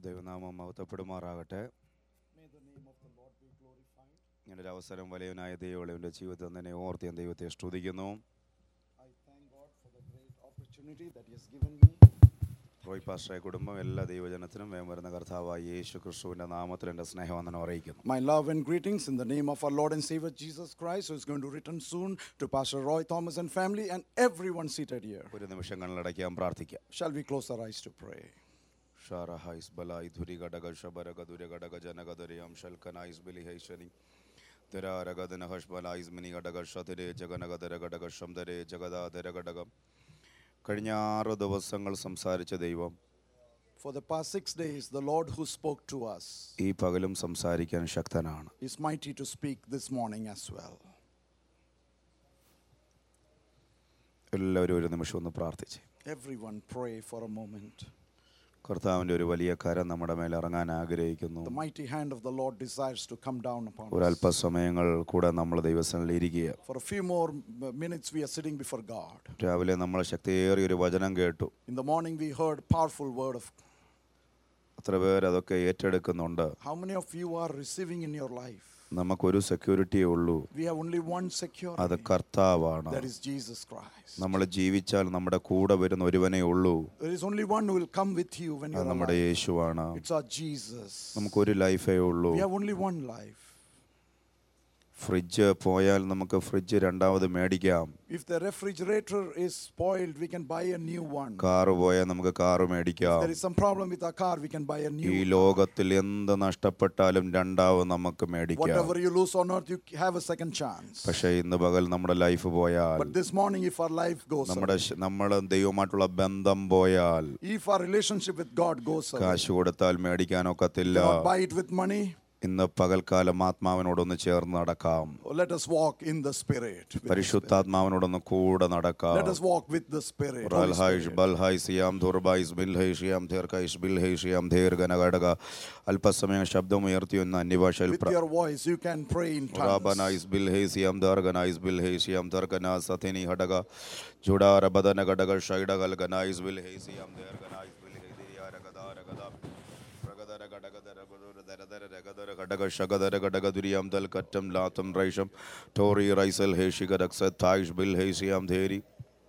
ദൈവനാമം മഹത്വപ്പെടുമാറാകട്ടെ May the name of the Lord be glorified. ഇങ്ങനൊരു അവസരം വലിയവനായ ദൈവം എൻ്റെ ജീവിതത്തിൽ തന്നെ ഓർത്ത് ഞാൻ ദൈവത്തെ സ്തുതിക്കുന്നു I thank God for the great opportunity that He has given me. Roy പാസ്റ്ററെ കുടുംബം എല്ലാ ദൈവജനത്തിനും വേഗം വരുന്ന കർത്താവായ യേശു ക്രിസ്തുവിൻ്റെ നാമത്തിൽ എൻ്റെ സ്നേഹവന്ദനം അറിയിക്കുന്നു My love and greetings in the name of our Lord and Savior Jesus Christ, who is going to return soon to Pastor Roy Thomas and family and everyone seated here. ഒരു നിമിഷം കണ്ണടയ്ക്കാൻ പ്രാർത്ഥിക്കാം Shall we close our eyes to pray? ഷാറഹൈസ് ബലായി ധുരി ഘടക ശബരക ദുര ഘടക Janaka ദുരയം ഷൽക്കനായിസ് ബിലി ഹൈഷനി ധരാരഗദന ഹഷ്ബലായിസ് mini ഘടക ഷതിരെ ജഗനഗദര ഘടക ശംദരെ ജഗദാധര ഘടകം കഴിഞ്ഞ ആറ് ദിവസങ്ങൾ സംസാരിച്ച ദൈവം For the past six days, the Lord who spoke to us ഈ പകലും സംസാരിക്കാൻ ശക്തനാണ് is mighty to speak this morning as well. എല്ലാവരും ഒരു നിമിഷം ഒന്ന് പ്രാർത്ഥിച്ച് Everyone pray for a moment. കർത്താവിൻ്റെ ഒരു വലിയ കരം നമ്മുടെ മേൽ ഇറങ്ങാൻ ആഗ്രഹിക്കുന്നു The mighty hand of the Lord desires to come down upon us. ഒരല്പസമയങ്ങൾ കൂടെ നമ്മൾ ദൈവസ്ഥനിൽ ഇരിക്കുക For a few more m- minutes, we are sitting before God. രാവിലെ നമ്മൾ ശക്തിയേറിയ ഒരു വചനം കേട്ടു In the morning, we heard powerful word of. എത്ര പേർ അതൊക്കെ ഏറ്റെടുക്കുന്നുണ്ട് How many of you are receiving in your life? നമുക്കൊരു സെക്യൂരിറ്റിയേ ഉള്ളൂ We have only one അത് security. കർത്താവാണ് That is Jesus Christ. നമ്മൾ ജീവിച്ചാൽ നമ്മുടെ കൂടെ വരുന്ന ഒരുവനേ ഉള്ളൂ There is only one who will come with you when you അത് are നമ്മുടെ alive. യേശുവാണ് It's our Jesus. നമുക്കൊരു ലൈഫേ ഉള്ളൂ We have only one life. Fridge പോയാൽ നമുക്ക് ഫ്രിഡ്ജ് രണ്ടാമത് മേടിക്കാം If the refrigerator is spoiled, we can buy a new one. Car പോയാൽ നമുക്ക് കാറ് മേടിക്കാം There is some problem with our car, we can buy a new ഈ one. ലോകത്തിൽ എന്ത് നഷ്ടപ്പെട്ടാലും രണ്ടാമത് നമുക്ക് മേടിക്കാം Whatever you lose on earth, you have a second chance. പക്ഷേ ഇന്ന് പകൽ നമ്മുടെ ലൈഫ് പോയാൽ But this morning, if our life goes നമ്മുടെ away, ശ- നമ്മൾ ദൈവമായിട്ടുള്ള ബന്ധം പോയാൽ if our relationship with God goes away, കാശ് കൊടുത്താൽ മേടിക്കാനൊക്കത്തില്ല cannot buy it with money, ഇന്ന് പകൽക്കാലം ആത്മാവിനോടൊന്ന് ചേർന്ന് നടക്കാം let us walk in the Spirit. with the Spirit. പരിശുദ്ധാത്മാവിനോടൊന്ന് കൂടെ നടക്കാം Let us walk with the Spirit. Holy റൽഹൈഷ് Spirit. ബൽഹൈ സിയാം ദുർബൈസ് ബിൽഹൈ ഷിയാം ധീർഘൈഷ് ബിൽഹൈ ഷിയാം ധീർഘനഘടക അല്പസമയം ശബ്ദമുയർത്തി ഒന്ന് അന്യഭാഷയിൽ With your voice, you can pray in tongues. റാബനൈസ് ബിൽഹൈ സിയാം ദർഗനൈസ് ബിൽഹൈ ഷിയാം ദർഗന സഥിനി ഹടക ജുഡാര ബദന ഘടക ഷൈഡകൽ ഗനൈസ് ബിൽഹൈ സിയാം ദീർഘനൈസ് ബിൽഹൈ ദിയാരഗദാരഗദ പ്രഗദര ഘടകദര ഗുരുര ദരദര രഗദര ഘടക ശഗദര ഘടക ദുരിയാം ദൽ കറ്റം ലാത്തം റൈഷം ടോറി റൈസൽ ഹേഷിക രക്സ തായിഷ് ബിൽ ഹേഷിയാം ധേരി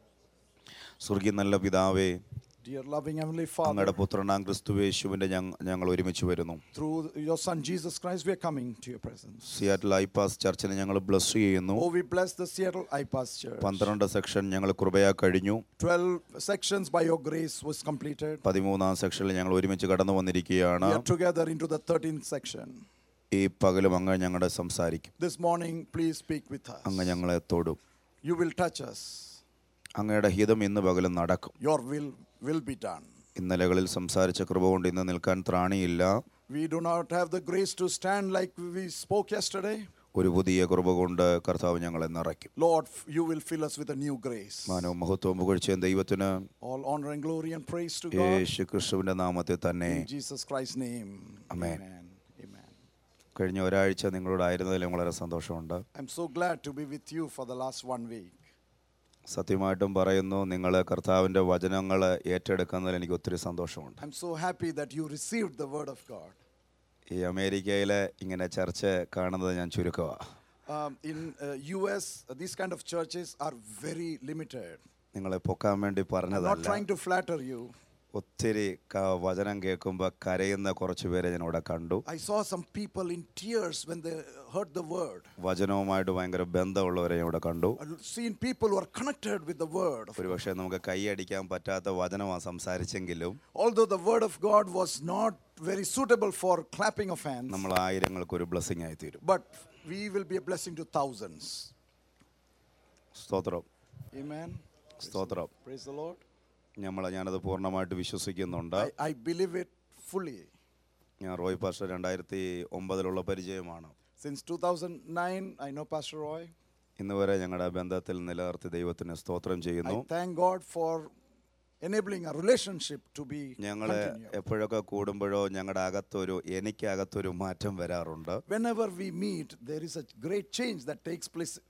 സ്വർഗീയ നല്ല പിതാവേ Dear loving Heavenly Father, അങ്ങയുടെ പുത്രനാം ക്രിസ്തുവേശുവിൻ്റെ ഞങ്ങൾ ഒരുമിച്ച് വരുന്നു through your Son Jesus Christ, we are coming to your presence. Seattle IPAS ചർച്ചിനെ ഞങ്ങൾ ബ്ലസ് ചെയ്യുന്നു Oh, we bless the Seattle IPAS Church. പന്ത്രണ്ട് സെക്ഷൻ ഞങ്ങൾ കൃപയാ കഴിഞ്ഞു 12 sections by your grace was completed. പതിമൂന്നാം സെക്ഷനിൽ ഞങ്ങൾ ഒരുമിച്ച് കടന്നു വന്നിരിക്കുകയാണ് We are together into the 13th section. ഈ പകലും അങ്ങ് ഞങ്ങളുടെ സംസാരിക്കും This morning, please speak with us. അങ്ങ് ഞങ്ങളെ തൊടും You will touch us. അങ്ങയുടെ ഹിതം ഇന്ന് പകലും നടക്കും Your will will be done. ഇന്നലകളിൽ സംസാരിച്ച കൃപ കൊണ്ട് ഇന്ന് നിൽക്കാൻ ത്രാണിയില്ല We do not have the grace to stand like we spoke yesterday. ഒരു പുതിയ കൃപ കൊണ്ട് കർത്താവ് ഞങ്ങളെ നിറയ്ക്കും Lord, you will fill us with a new grace. മാനവും മഹത്വവും പുകഴ്ചയും ദൈവത്തിന് All honor and glory and praise to God. യേശു ക്രിസ്തുവിന്റെ നാമത്തിൽ തന്നെ In Jesus Christ's name. Amen. Amen. Amen. കഴിഞ്ഞ ഒരാഴ്ച നിങ്ങളോടായിരുന്നതിലും വളരെ സന്തോഷമുണ്ട് I'm so glad to be with you for the last one week. സത്യമായിട്ടും പറയുന്നു നിങ്ങൾ കർത്താവിൻ്റെ വചനങ്ങൾ ഏറ്റെടുക്കുന്നതിൽ എനിക്ക് ഒത്തിരി സന്തോഷമുണ്ട് I'm so happy that you received the word of God. ഈ അമേരിക്കയിൽ ഇങ്ങനെ ചർച്ച കാണുന്നത് ഞാൻ ചുരുക്കമാണ് Um, in uh, US, uh, these kind of churches are very limited. നിങ്ങളെ പൊക്കാൻ വേണ്ടി I'm not പറഞ്ഞതല്ല trying to flatter you. ഒത്തിരി ക- വചനം കേൾക്കുമ്പോൾ കരയുന്ന കുറച്ച് പേരെ ഞാൻ ഇവിടെ കണ്ടു I saw some people in tears when they heard the word. വചനവുമായിട്ട് ഭയങ്കര ബന്ധമുള്ളവരെ ഞാൻ ഇവിടെ കണ്ടു I've seen people who are connected with the word. of ഒരു പക്ഷേ നമുക്ക് കൈയടിക്കാൻ പറ്റാത്ത വചനമാണ് സംസാരിച്ചെങ്കിലും Although the word of God was not very suitable for clapping of hands, നമ്മൾ ആയിരങ്ങൾക്ക് ഒരു ബ്ലെസ്സിങ് ആയി തീരും but we will be a blessing to thousands. സ്തോത്രം Amen. സ്തോത്രം Praise the Lord. നമ്മൾ ഞാനത് പൂർണ്ണമായിട്ട് വിശ്വസിക്കുന്നുണ്ട് I, I believe it fully. ഞാൻ റോയ് പാസ്റ്റർ രണ്ടായിരത്തി ഒമ്പതിലുള്ള പരിചയമാണ് Since 2009, I know Pastor Roy. ഇന്ന് വരെ ഞങ്ങളുടെ ബന്ധത്തിൽ നിലനിർത്തി ദൈവത്തിന് സ്തോത്രം ചെയ്യുന്നു I thank God for enabling a relationship to be ഞങ്ങൾ continued. എപ്പോഴൊക്കെ കൂടുമ്പോഴോ ഞങ്ങളുടെ അകത്തൊരു എനിക്കകത്തൊരു മാറ്റം വരാറുണ്ട് Whenever we meet, there is a great change that takes place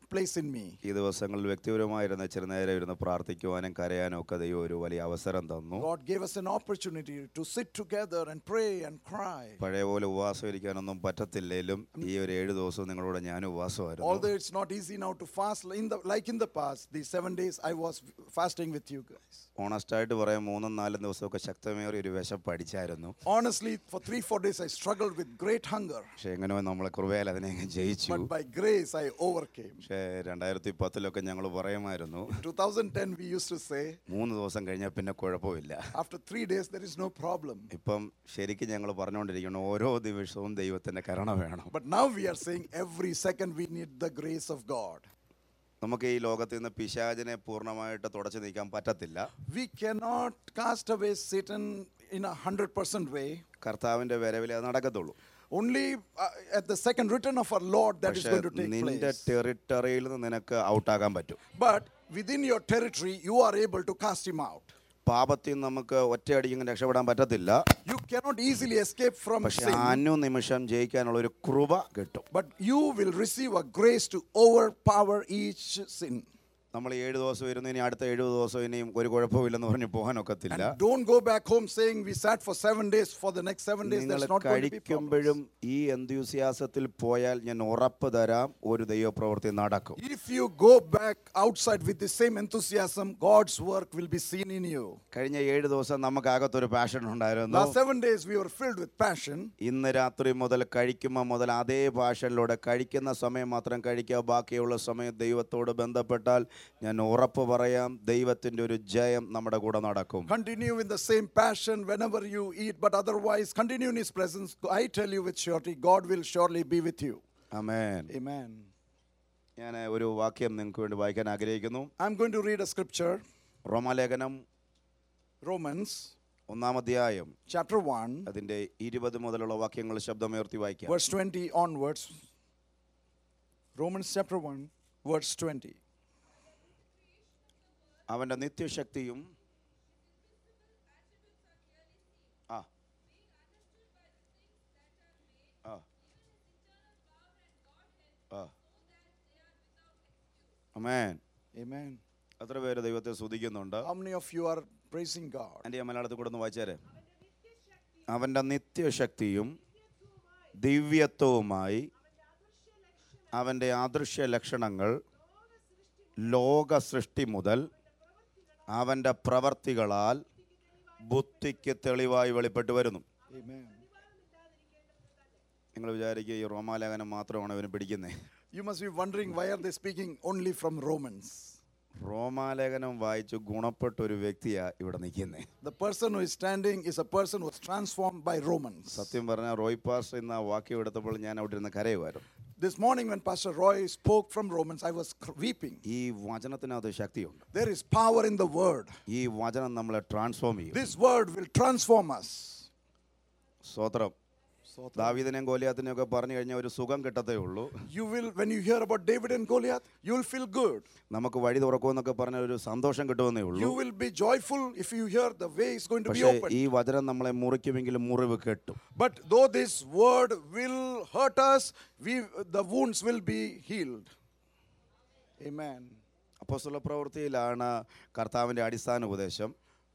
place in me. ഈ ദിവസങ്ങളിൽ വ്യക്തിപരമായിരുന്ന ഇച്ചിരി നേരം ഇരുന്ന് പ്രാർത്ഥിക്കുവാനും കരയാനും ഒക്കെ ദൈവം ഒരു വലിയ അവസരം തന്നു God gave us an opportunity to sit together and pray and cry. പഴയ പോലെ ഉപവാസം ഇരിക്കാനൊന്നും പറ്റത്തില്ലേലും ഈ ഒരു ഏഴ് ദിവസവും നിങ്ങളോട് ഞാൻ ഉപവാസമായിരുന്നു Although it's not easy now to fast in the, like in the past, these seven days I was fasting with you guys. ഓണസ്റ്റായിട്ട് പറയാൻ മൂന്നും നാലും ദിവസമൊക്കെ ശക്തമേറിയ ഒരു വിശപ്പ് അടിച്ചായിരുന്നു Honestly, for three, four days I struggled with great hunger. പക്ഷെ എങ്ങനെയോ നമ്മളെ കൃപയാൽ അതിനെ അങ്ങ് ജയിച്ചു But by grace I overcame. പക്ഷേ രണ്ടായിരത്തി പത്തിലൊക്കെ ഞങ്ങൾ പറയുമായിരുന്നു 2010 we used to say, മൂന്ന് ദിവസം കഴിഞ്ഞാൽ പിന്നെ കുഴപ്പമില്ല after three days there is no problem. ഇപ്പം ശരിക്കും ഞങ്ങൾ പറഞ്ഞുകൊണ്ടിരിക്കണം ഓരോ ദിവസവും ദൈവത്തിൻ്റെ കരുണ വേണം But now we are saying every second we need the grace of God. നമുക്ക് ഈ ലോകത്തിൽ നിന്ന് പിശാചിനെ പൂർണ്ണമായിട്ട് തുടച്ചു നീക്കാൻ പറ്റത്തില്ല We cannot cast away Satan in a hundred percent way. കർത്താവിൻ്റെ വരവിൽ അത് നടക്കത്തുള്ളൂ Only uh, at the second return of our Lord that is പക്ഷെ going to take നിന്റെ place. ടെറിട്ടറിയിൽ നിന്ന് നിനക്ക് ഔട്ടാകാൻ പറ്റും But within your territory, you are able to cast him out. പാപത്തിൽ നിന്ന് നമുക്ക് ഒറ്റയടിക്ക് ഇങ്ങനെ രക്ഷപ്പെടാൻ പറ്റത്തില്ല You cannot easily escape from പക്ഷെ sin, അനു നിമിഷം ജയിക്കാനുള്ള ഒരു കൃപ കിട്ടും but you will receive a grace to overpower each sin. നമ്മൾ ഏഴ് ദിവസം ഇരുന്ന് ഇനി അടുത്ത ഏഴ് ദിവസം ഇനിയും ഒരു കുഴപ്പമില്ലെന്ന് പറഞ്ഞ് പോകാനൊക്കത്തില്ല And don't go back home saying we sat for seven days. For the next seven days, നിങ്ങൾ there's not going to be problems. കഴിക്കുമ്പോഴും ഈ എന്ത്യൂസിയാസത്തിൽ പോയാൽ ഞാൻ ഉറപ്പ് തരാം ഒരു ദൈവപ്രവൃത്തി നടക്കും If you go back outside with the same enthusiasm, God's work will be seen in you. കഴിഞ്ഞ ഏഴ് ദിവസം നമുക്ക് അകത്തൊരു പാഷൻ ഉണ്ടായിരുന്നു Last seven days, we were filled with passion. ഇന്ന് രാത്രി മുതൽ കഴിക്കുമ്പോൾ മുതൽ അതേ ഭാഷയിലൂടെ കഴിക്കുന്ന സമയം മാത്രം കഴിക്കുക ബാക്കിയുള്ള സമയം ദൈവത്തോട് ബന്ധപ്പെട്ടാൽ ഞാൻ ഉറപ്പ് പറയാം ദൈവത്തിൻ്റെ ഒരു ജയം നമ്മുടെ കൂടെ നടക്കും Continue in the same passion whenever you eat, but otherwise, continue in His presence. I tell you with surety, God will surely be with you. Amen Amen. ഞാൻ ഒരു വാക്യം നിങ്ങൾക്ക് വേണ്ടി വായിക്കാൻ ആഗ്രഹിക്കുന്നു I'm going to read a scripture, റോമാലേഖനം Romans ഒന്നാം അധ്യായം chapter 1, അതിൻ്റെ ഇരുപത് മുതലുള്ള വാക്യങ്ങൾ ശബ്ദമുയർത്തി വായിക്കാം verse 20 onwards. Romans chapter 1, verse 20. അവൻ്റെ നിത്യശക്തിയും ആ ആ ആ അമേൻ Amen. എത്ര പേര് ദൈവത്തെ സ്തുതിക്കുന്നുണ്ട് How many of you are praising God? എൻ്റെ മലയാളത്തിൽ കൂടെ ഒന്ന് വായിച്ചേരെ അവൻ്റെ നിത്യശക്തിയും ദിവ്യത്വവുമായി അവൻ്റെ അദൃശ്യ ലക്ഷണങ്ങൾ ലോക സൃഷ്ടി മുതൽ അവൻ്റെ പ്രവർത്തികളാൽ ബുദ്ധിക്ക് തെളിവായി വെളിപ്പെട്ട് വരുന്നു Amen. നിങ്ങൾ വിചാരിക്കുക ഈ റോമാലേഖനം മാത്രമാണ് ഇവന് പിടിക്കുന്നത് You must be wondering why are they speaking only from Romans? റോമാലേഖനം വായിച്ച് ഗുണപ്പെട്ട ഒരു വ്യക്തിയാണ് ഇവിടെ നിൽക്കുന്നത് The person who is standing is a person who was transformed by Romans. സത്യം പറഞ്ഞാൽ റോയ് പാസ്റ്റർ ഇന്ന് ആ വാക്യം എടുത്തപ്പോൾ ഞാൻ അവിടെ ഇരുന്ന് കരയുമായിരുന്നു This morning, when Pastor Roy spoke from Romans, I was cr- weeping. ഈ വചനത്തിനകത്ത് ശക്തിയുണ്ട് There is power in the word. ഈ വചനം നമ്മളെ ട്രാൻസ്ഫോം ചെയ്യും This word will transform us. സ്വത്രം ദാവീദിനെയും ഗോലിയാത്തിനെയും ഒക്കെ പറഞ്ഞു കഴിഞ്ഞാൽ ഒരു സുഖം കിട്ടത്തേ ഉള്ളൂ You will, when you hear about David and Goliath, you will feel good. നമുക്ക് വഴി തുറക്കുമെന്നൊക്കെ പറഞ്ഞ ഒരു സന്തോഷം കിട്ടുമെന്നേ ഉള്ളൂ You will be joyful if you hear the way is going to be പക്ഷേ open. ഈ വചനം നമ്മളെ മുറിക്കുമെങ്കിലും മുറിവ് കെട്ടും But though this word will hurt us, we, the wounds will be healed. Amen. അപ്പോസ്തല പ്രവൃത്തിയിലാണ് കർത്താവിൻ്റെ അടിസ്ഥാന ഉപദേശം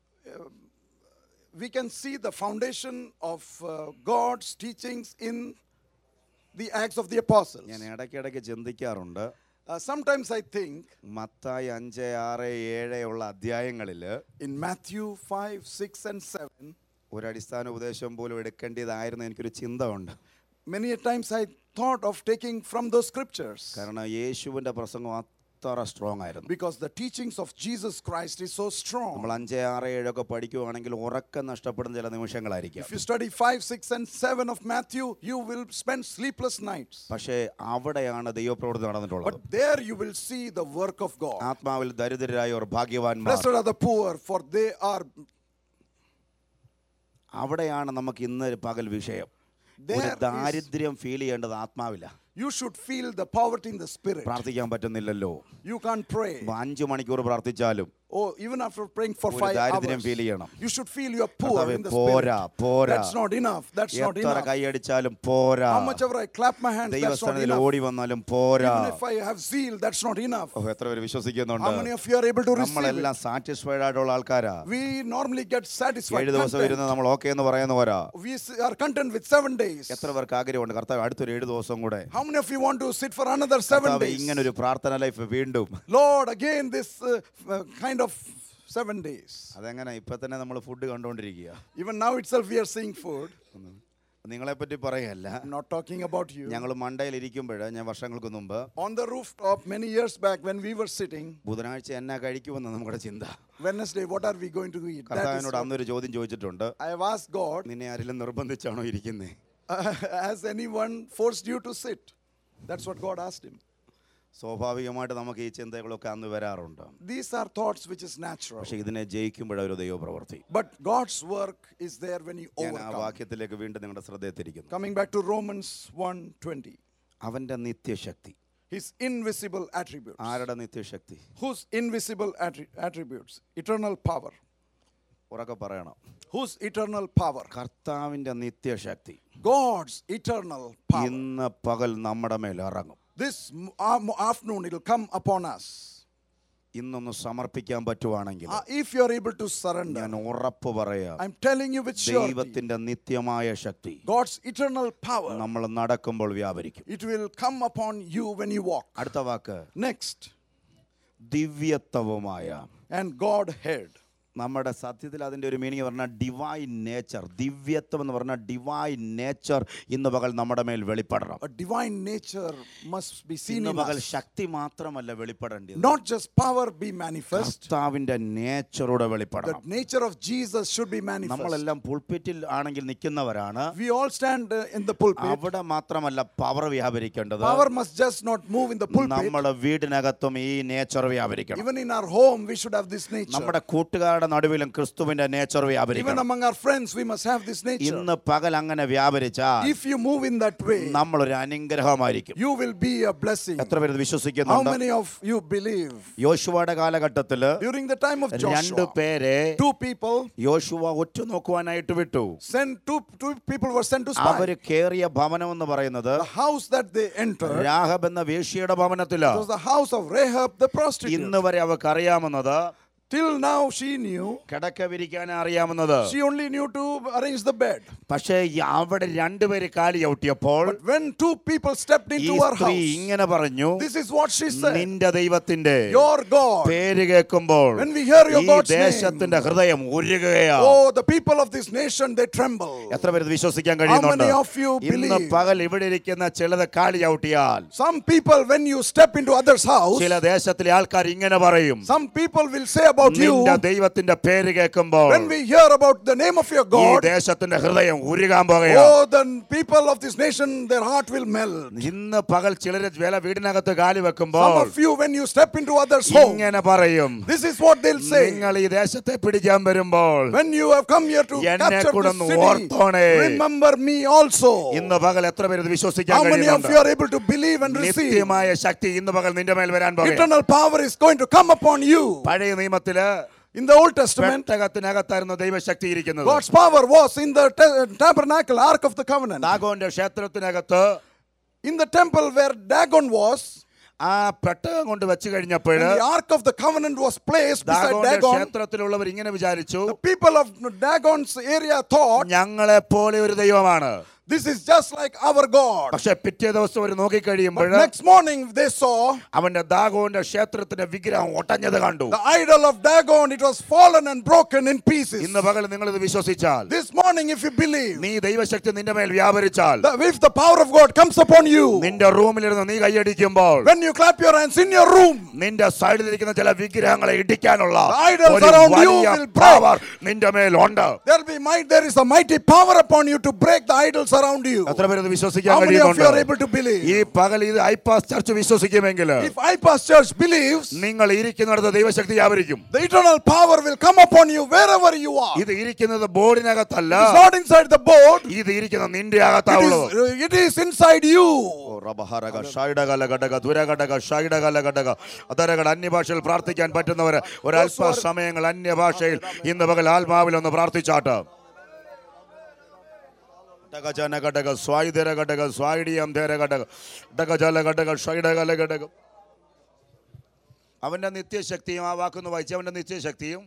We can see the foundation of uh, God's teachings in the Acts of the Apostles. ഞാൻ ഇടയ്ക്കിടയ്ക്ക് ചിന്തിക്കാറുണ്ട് Uh, sometimes I think Mathai അഞ്ച് ആറ് ഏഴ് ഉള്ള അധ്യായങ്ങളിൽ in Matthew 5, 6, and 7, ഒരു അടിസ്ഥാന ഉപദേശം പോലും എടുക്കേണ്ടതായിരുന്നു എനിക്കൊരു ചിന്ത ഉണ്ട് many a times I thought of taking from those scriptures കാരണം യേശുവിൻ്റെ പ്രസംഗം അത്ര സ്ട്രോങ് ആയിരുന്നു because the teachings of Jesus Christ is so നമ്മൾ strong. അഞ്ച് ആറ് ഏഴൊക്കെ പഠിക്കുവാണെങ്കിൽ ഉറക്കം നഷ്ടപ്പെടുന്ന ചില നിമിഷങ്ങളായിരിക്കും If you study 5, 6, and 7 of Matthew, you will spend sleepless nights. പക്ഷേ അവിടെയാണ് ദൈവപ്രവൃത്തി നടന്നിട്ടുള്ളത് But there you will see the work of God. ആത്മാവിൽ ദരിദ്രരായവർ ഭാഗ്യവാന്മാർ Blessed are the poor, for they are അവിടെയാണ് നമുക്ക് ഇന്ന് പകൽ വിഷയം ഒരു There is- ദാരിദ്ര്യം ഫീൽ ചെയ്യേണ്ടത് ആത്മാവില്ല You should feel the poverty in the spirit. പ്രാർത്ഥിക്കാൻ പറ്റുന്നില്ലല്ലോ You can't pray. ഇപ്പൊ അഞ്ചു മണിക്കൂർ പ്രാർത്ഥിച്ചാലും Oh, even after praying for ഒരു five ദാരിദ്ര്യം hours, ഫീൽ ചെയ്യണം you should feel you're poor കർത്താവേ, in the പോരാ spirit. പോരാ That's not enough. That's not എത്ര enough. കൈയടിച്ചാലും പോരാ How much ever I clap my hands, that's not ദൈവസ്ഥാനത്തിൽ enough. ഓടി വന്നാലും പോരാ Even if I have zeal, that's not enough. ഓ, എത്ര പേര് വിശ്വസിക്കുന്നുണ്ട് How many of you are able to receive it? നമ്മളെല്ലാം satisfied ആയിട്ടുള്ള ആൾക്കാരാ We normally get satisfied. ഏഴ് ദിവസം content. ഇരുന്ന് നമ്മൾ ഓക്കെ എന്ന് പറയുന്ന പോരാ We s- are content with seven days. എത്ര പേർക്ക് ആഗ്രഹമുണ്ട് കർത്താവ് അടുത്തൊരു ഏഴ് ദിവസം കൂടെ How many of you want to sit for another seven കർത്താവ് days? ഇങ്ങനെ ഒരു പ്രാർത്ഥന ലൈഫ് വീണ്ടും Lord, again this uh, uh, kind of seven days. അതെങ്ങനെ ഇപ്പൊ തന്നെ നമ്മൾ ഫുഡ് കണ്ടുകൊണ്ടിരിക്കുക Even now itself we are seeing food. നിങ്ങളെ പറ്റി പറയല്ല I'm not talking about you. ഞങ്ങൾ മണ്ടയിൽ ഇരിക്കുമ്പോൾ ഞാൻ വർഷങ്ങൾക്ക് മുമ്പ് On the rooftop many years back when we were sitting, ബുധനാഴ്ച എന്നാ കഴിക്കുമെന്ന് നമ്മുടെ ചിന്ത Wednesday, what are we going to eat? That is കർത്താവിനോട് what അന്നൊരു ചോദ്യം ചോദിച്ചിട്ടുണ്ട് I have asked God, നിന്നെ ആരെങ്കിലും നിർബന്ധിച്ചാണോ ഇരിക്കുന്നേ has anyone forced you to sit? That's what God asked him. സ്വാഭാവികമായിട്ട് നമുക്ക് ഈ ചിന്തകളൊക്കെ അന്ന് വരാറുണ്ട് These are thoughts which is natural. പക്ഷെ ഇതിനെ ജയിക്കുമ്പോഴൊരു ദൈവ പ്രവൃത്തി But God's work is there when you ഞാൻ ആ overcome. വാക്യത്തിലേക്ക് വീണ്ടും നിങ്ങളുടെ ശ്രദ്ധയെത്തിരിക്കുന്നു Coming back to Romans 1:20. അവന്റെ നിത്യശക്തി His invisible attributes. ആരുടെ നിത്യശക്തി Whose invisible attri- attributes? Eternal power. ഉറക്കെ പറയണം Whose eternal power? കർത്താവിന്റെ നിത്യശക്തി God's eternal power. ഇന്ന് പകൽ നമ്മുടെ മേൽ ഇറങ്ങും This m- am- afternoon it will come upon us. ഇന്നൊന്ന് സമർപ്പിക്കാൻ പറ്റുവാണെങ്കിൽ Uh, if you are able to surrender, ഞാൻ ഉറപ്പ് പറയാം I'm telling you with surety, ദൈവത്തിന്റെ നിത്യമായ ശക്തി God's eternal power, നമ്മൾ നടക്കുമ്പോൾ വ്യാപരിക്കും it will come upon you when you walk. അടുത്ത വാക്ക് Next, ദിവ്യത്വവുമായ and God heard. നമ്മുടെ സത്യത്തിൽ അതിൻ്റെ ഒരു മീനിങ് പറഞ്ഞാൽ ഡിവൈൻ നേച്ചർ ദിവ്യത്വം എന്ന് പറഞ്ഞാൽ ഡിവൈൻ നേച്ചർ ഇന്ന് പകൽ നമ്മുടെ മേൽ വെളിപ്പെടണം A divine nature must be seen ഇന്ന് in പകൽ us. ശക്തി മാത്രമല്ല വെളിപ്പെടേണ്ടത് Not just power be manifest, കർത്താവിന്റെ നേച്ചറോടെ the വെളിപ്പെടണം nature of Jesus should be manifest. നമ്മളെല്ലാം പുൾപ്പിറ്റിൽ ആണെങ്കിൽ നിൽക്കുന്നവരാണ് We all stand uh, in the pulpit. അവിടെ മാത്രമല്ല പവർ വ്യാപരിക്കേണ്ടത് Power must just not move in the pulpit. നമ്മുടെ വീടിനകത്തും ഈ നേച്ചർ വ്യാപരിക്കണം Even in our home, we should have this nature. നമ്മുടെ കൂട്ടുകാരുടെ നടുവിലും ക്രിസ്തുവിന്റെ നേച്ചർ Even വ്യാപരിക്കണം among our friends, we must have this nature. ഇന്ന് പകൽ അങ്ങനെ വ്യാപരിച്ചാൽ If you move in that way, നമ്മളൊരു അനുഗ്രഹമായിരിക്കും you will be a blessing. എത്ര പേര് ഇത് How വിശ്വസിക്കുന്നുണ്ട് many of you believe? യോശുവയുടെ കാലഘട്ടത്തില് During the time of രണ്ടു Joshua, പേരെ two people യോശുവ ഒറ്റുനോക്കുവാനായിട്ട് വിട്ടു sent two, two people were sent to spy. അവര് കേറിയ ഭവനം എന്ന് പറയുന്നത് The house that they entered രാഹബ് എന്ന വേശ്യയുടെ ഭവനത്തിലാ was the house of Rahab the prostitute. ഇന്ന് വരെ അവർക്ക് അറിയാമെന്നത് Till now she knew. കിടക്ക വിരിക്കാൻ അറിയാമെന്നത് She only knew to arrange the bed. പക്ഷേ ഈ അവിടെ രണ്ടുപേര് കാലി ചവിട്ടിയപ്പോൾ But when two people stepped ഈ into her സ്ത്രീ house, ഇങ്ങനെ പറഞ്ഞു this is what she said. നിന്റെ ദൈവത്തിന്റെ Your God. പേര് കേൾക്കുമ്പോൾ When we hear your ഈ God's name, ദേശത്തിന്റെ ഹൃദയം ഉരുകയാ Oh, the people of this nation, they tremble. എത്ര പേര് ഇത് വിശ്വസിക്കാൻ How കഴിയുന്നുണ്ട് many of you ഇന്ന് believe? പകൽ ഇവിടെ ഇരിക്കുന്ന ചിലത് കാലി ചവിട്ടിയാൽ Some people, when you step into others' house, ചില ദേശത്തിലെ ആൾക്കാർ ഇങ്ങനെ പറയും some people will say about you, നിന്റെ ദൈവത്തിന്റെ പേര് കേൾക്കുമ്പോൾ when we hear about the name of your ഈ God, ദേശത്തിന്റെ ഹൃദയം ഉരുകാൻ പോകുകയാ oh, the people of this nation, their heart will melt. ഇന്ന് പകൽ ചിലര് വില വീടിനകത്ത് കാലി Some വെക്കുമ്പോൾ of you, when you step into others' home, ഇങ്ങനെ പറയും this is what they'll say. നിങ്ങൾ ഈ ദേശത്തെ പിടിക്കാൻ വരുമ്പോൾ When you have come here to എന്നെ capture കൂടെ this ഒന്ന് city, ഓർത്തോണേ. remember me also. ഇന്ന് പകൽ എത്ര പേര് ഇത് വിശ്വസിക്കാൻ How many of കഴിയുന്നുണ്ട് you are able to believe and receive? നിത്യമായ ശക്തി ഇന്ന് പകൽ നിന്റെ മേൽ വരാൻ പോകും Eternal power is going to come upon you. പഴയ നിയമത്തില് In the Old Testament, പെട്ടകത്തിനകത്തായിരുന്നു ദൈവശക്തി ഇരിക്കുന്നത് God's power was in the ta- tabernacle, Ark of the Covenant. ദാഗോന്റെ ക്ഷേത്രത്തിനകത്ത് In the temple where Dagon was, ആ പെട്ടകം കൊണ്ട് വെച്ച് കഴിഞ്ഞപ്പോൾ when the Ark of the Covenant was placed beside ദാഗോന്റെ Dagon, ക്ഷേത്രത്തിലുള്ളവർ ഇങ്ങനെ വിചാരിച്ചു the people of Dagon's area thought, ഞങ്ങളെ പോലെ ഒരു ദൈവമാണ് this is just like our God. പക്ഷെ പിറ്റേ ദിവസം അവർ നോക്കിക്കഴിയുമ്പോൾ But next morning they saw അവന്റെ ദാഗോന്റെ ക്ഷേത്രത്തിന്റെ വിഗ്രഹം ഒട്ടഞ്ഞത് കണ്ടു the idol of Dagon, it was fallen and broken in pieces. ഇന്ന് പകൽ നിങ്ങൾ ഇത് വിശ്വസിച്ചാൽ This morning, if you believe, നീ ദൈവശക്തി നിന്റെ മേൽ വ്യാപരിച്ചാൽ that if the power of God comes upon you, നിന്റെ റൂമിലിരുന്ന് നീ കൈയടിക്കുമ്പോൾ when you clap your hands in your room, നിന്റെ സൈഡിലിരിക്കുന്ന ചില വിഗ്രഹങ്ങളെ ഇടിക്കാനുള്ള The idols ഒരു around you വലിയ will break. power നിന്റെ മേലുണ്ട് there'll be might, there is a mighty power upon you to break the idols surround you. എത്ര പേര് ഇത് വിശ്വസിക്കാൻ How many of you are കഴിയുന്നുണ്ട് able to believe? ഈ പകൽ ഇത് ഐപാസ് ചർച്ച് വിശ്വസിക്കുമെങ്കിൽ If IPAS Church believes, നിങ്ങൾ ഇരിക്കുന്നിടത്ത് ദൈവശക്തി വ്യാപരിക്കും the eternal power will come upon you wherever you are. ഇത് ഇരിക്കുന്നത് ബോർഡിനകത്തല്ല It's not inside the board, ഇത് ഇരിക്കുന്ന നിന്റെ it അകത്താവുള്ളത് is, it is inside you. ഓ, റബഹരക, ഷൈഡകല ഘടക, ദുരഘടക, ഷൈഡകല ഘടക. അതരകൾ അന്യഭാഷയിൽ പ്രാർത്ഥിക്കാൻ പറ്റുന്നവർ ഒരല്പ സമയങ്ങൾ അന്യഭാഷയിൽ ഇന്ന് പകൽ ആത്മാവിൽ ഒന്ന് പ്രാർത്ഥിച്ചാട്ട് ഡഗജന ഘടക, സ്വായുധര ഘടക, സ്വായിഡിയം ധേര ഘടക, ഡഗജല ഘടക, ഷൈഡകല ഘടക. അവന്റെ നിത്യശക്തിയും ആ വാക്കൊന്ന് വായിച്ച അവന്റെ നിത്യശക്തിയും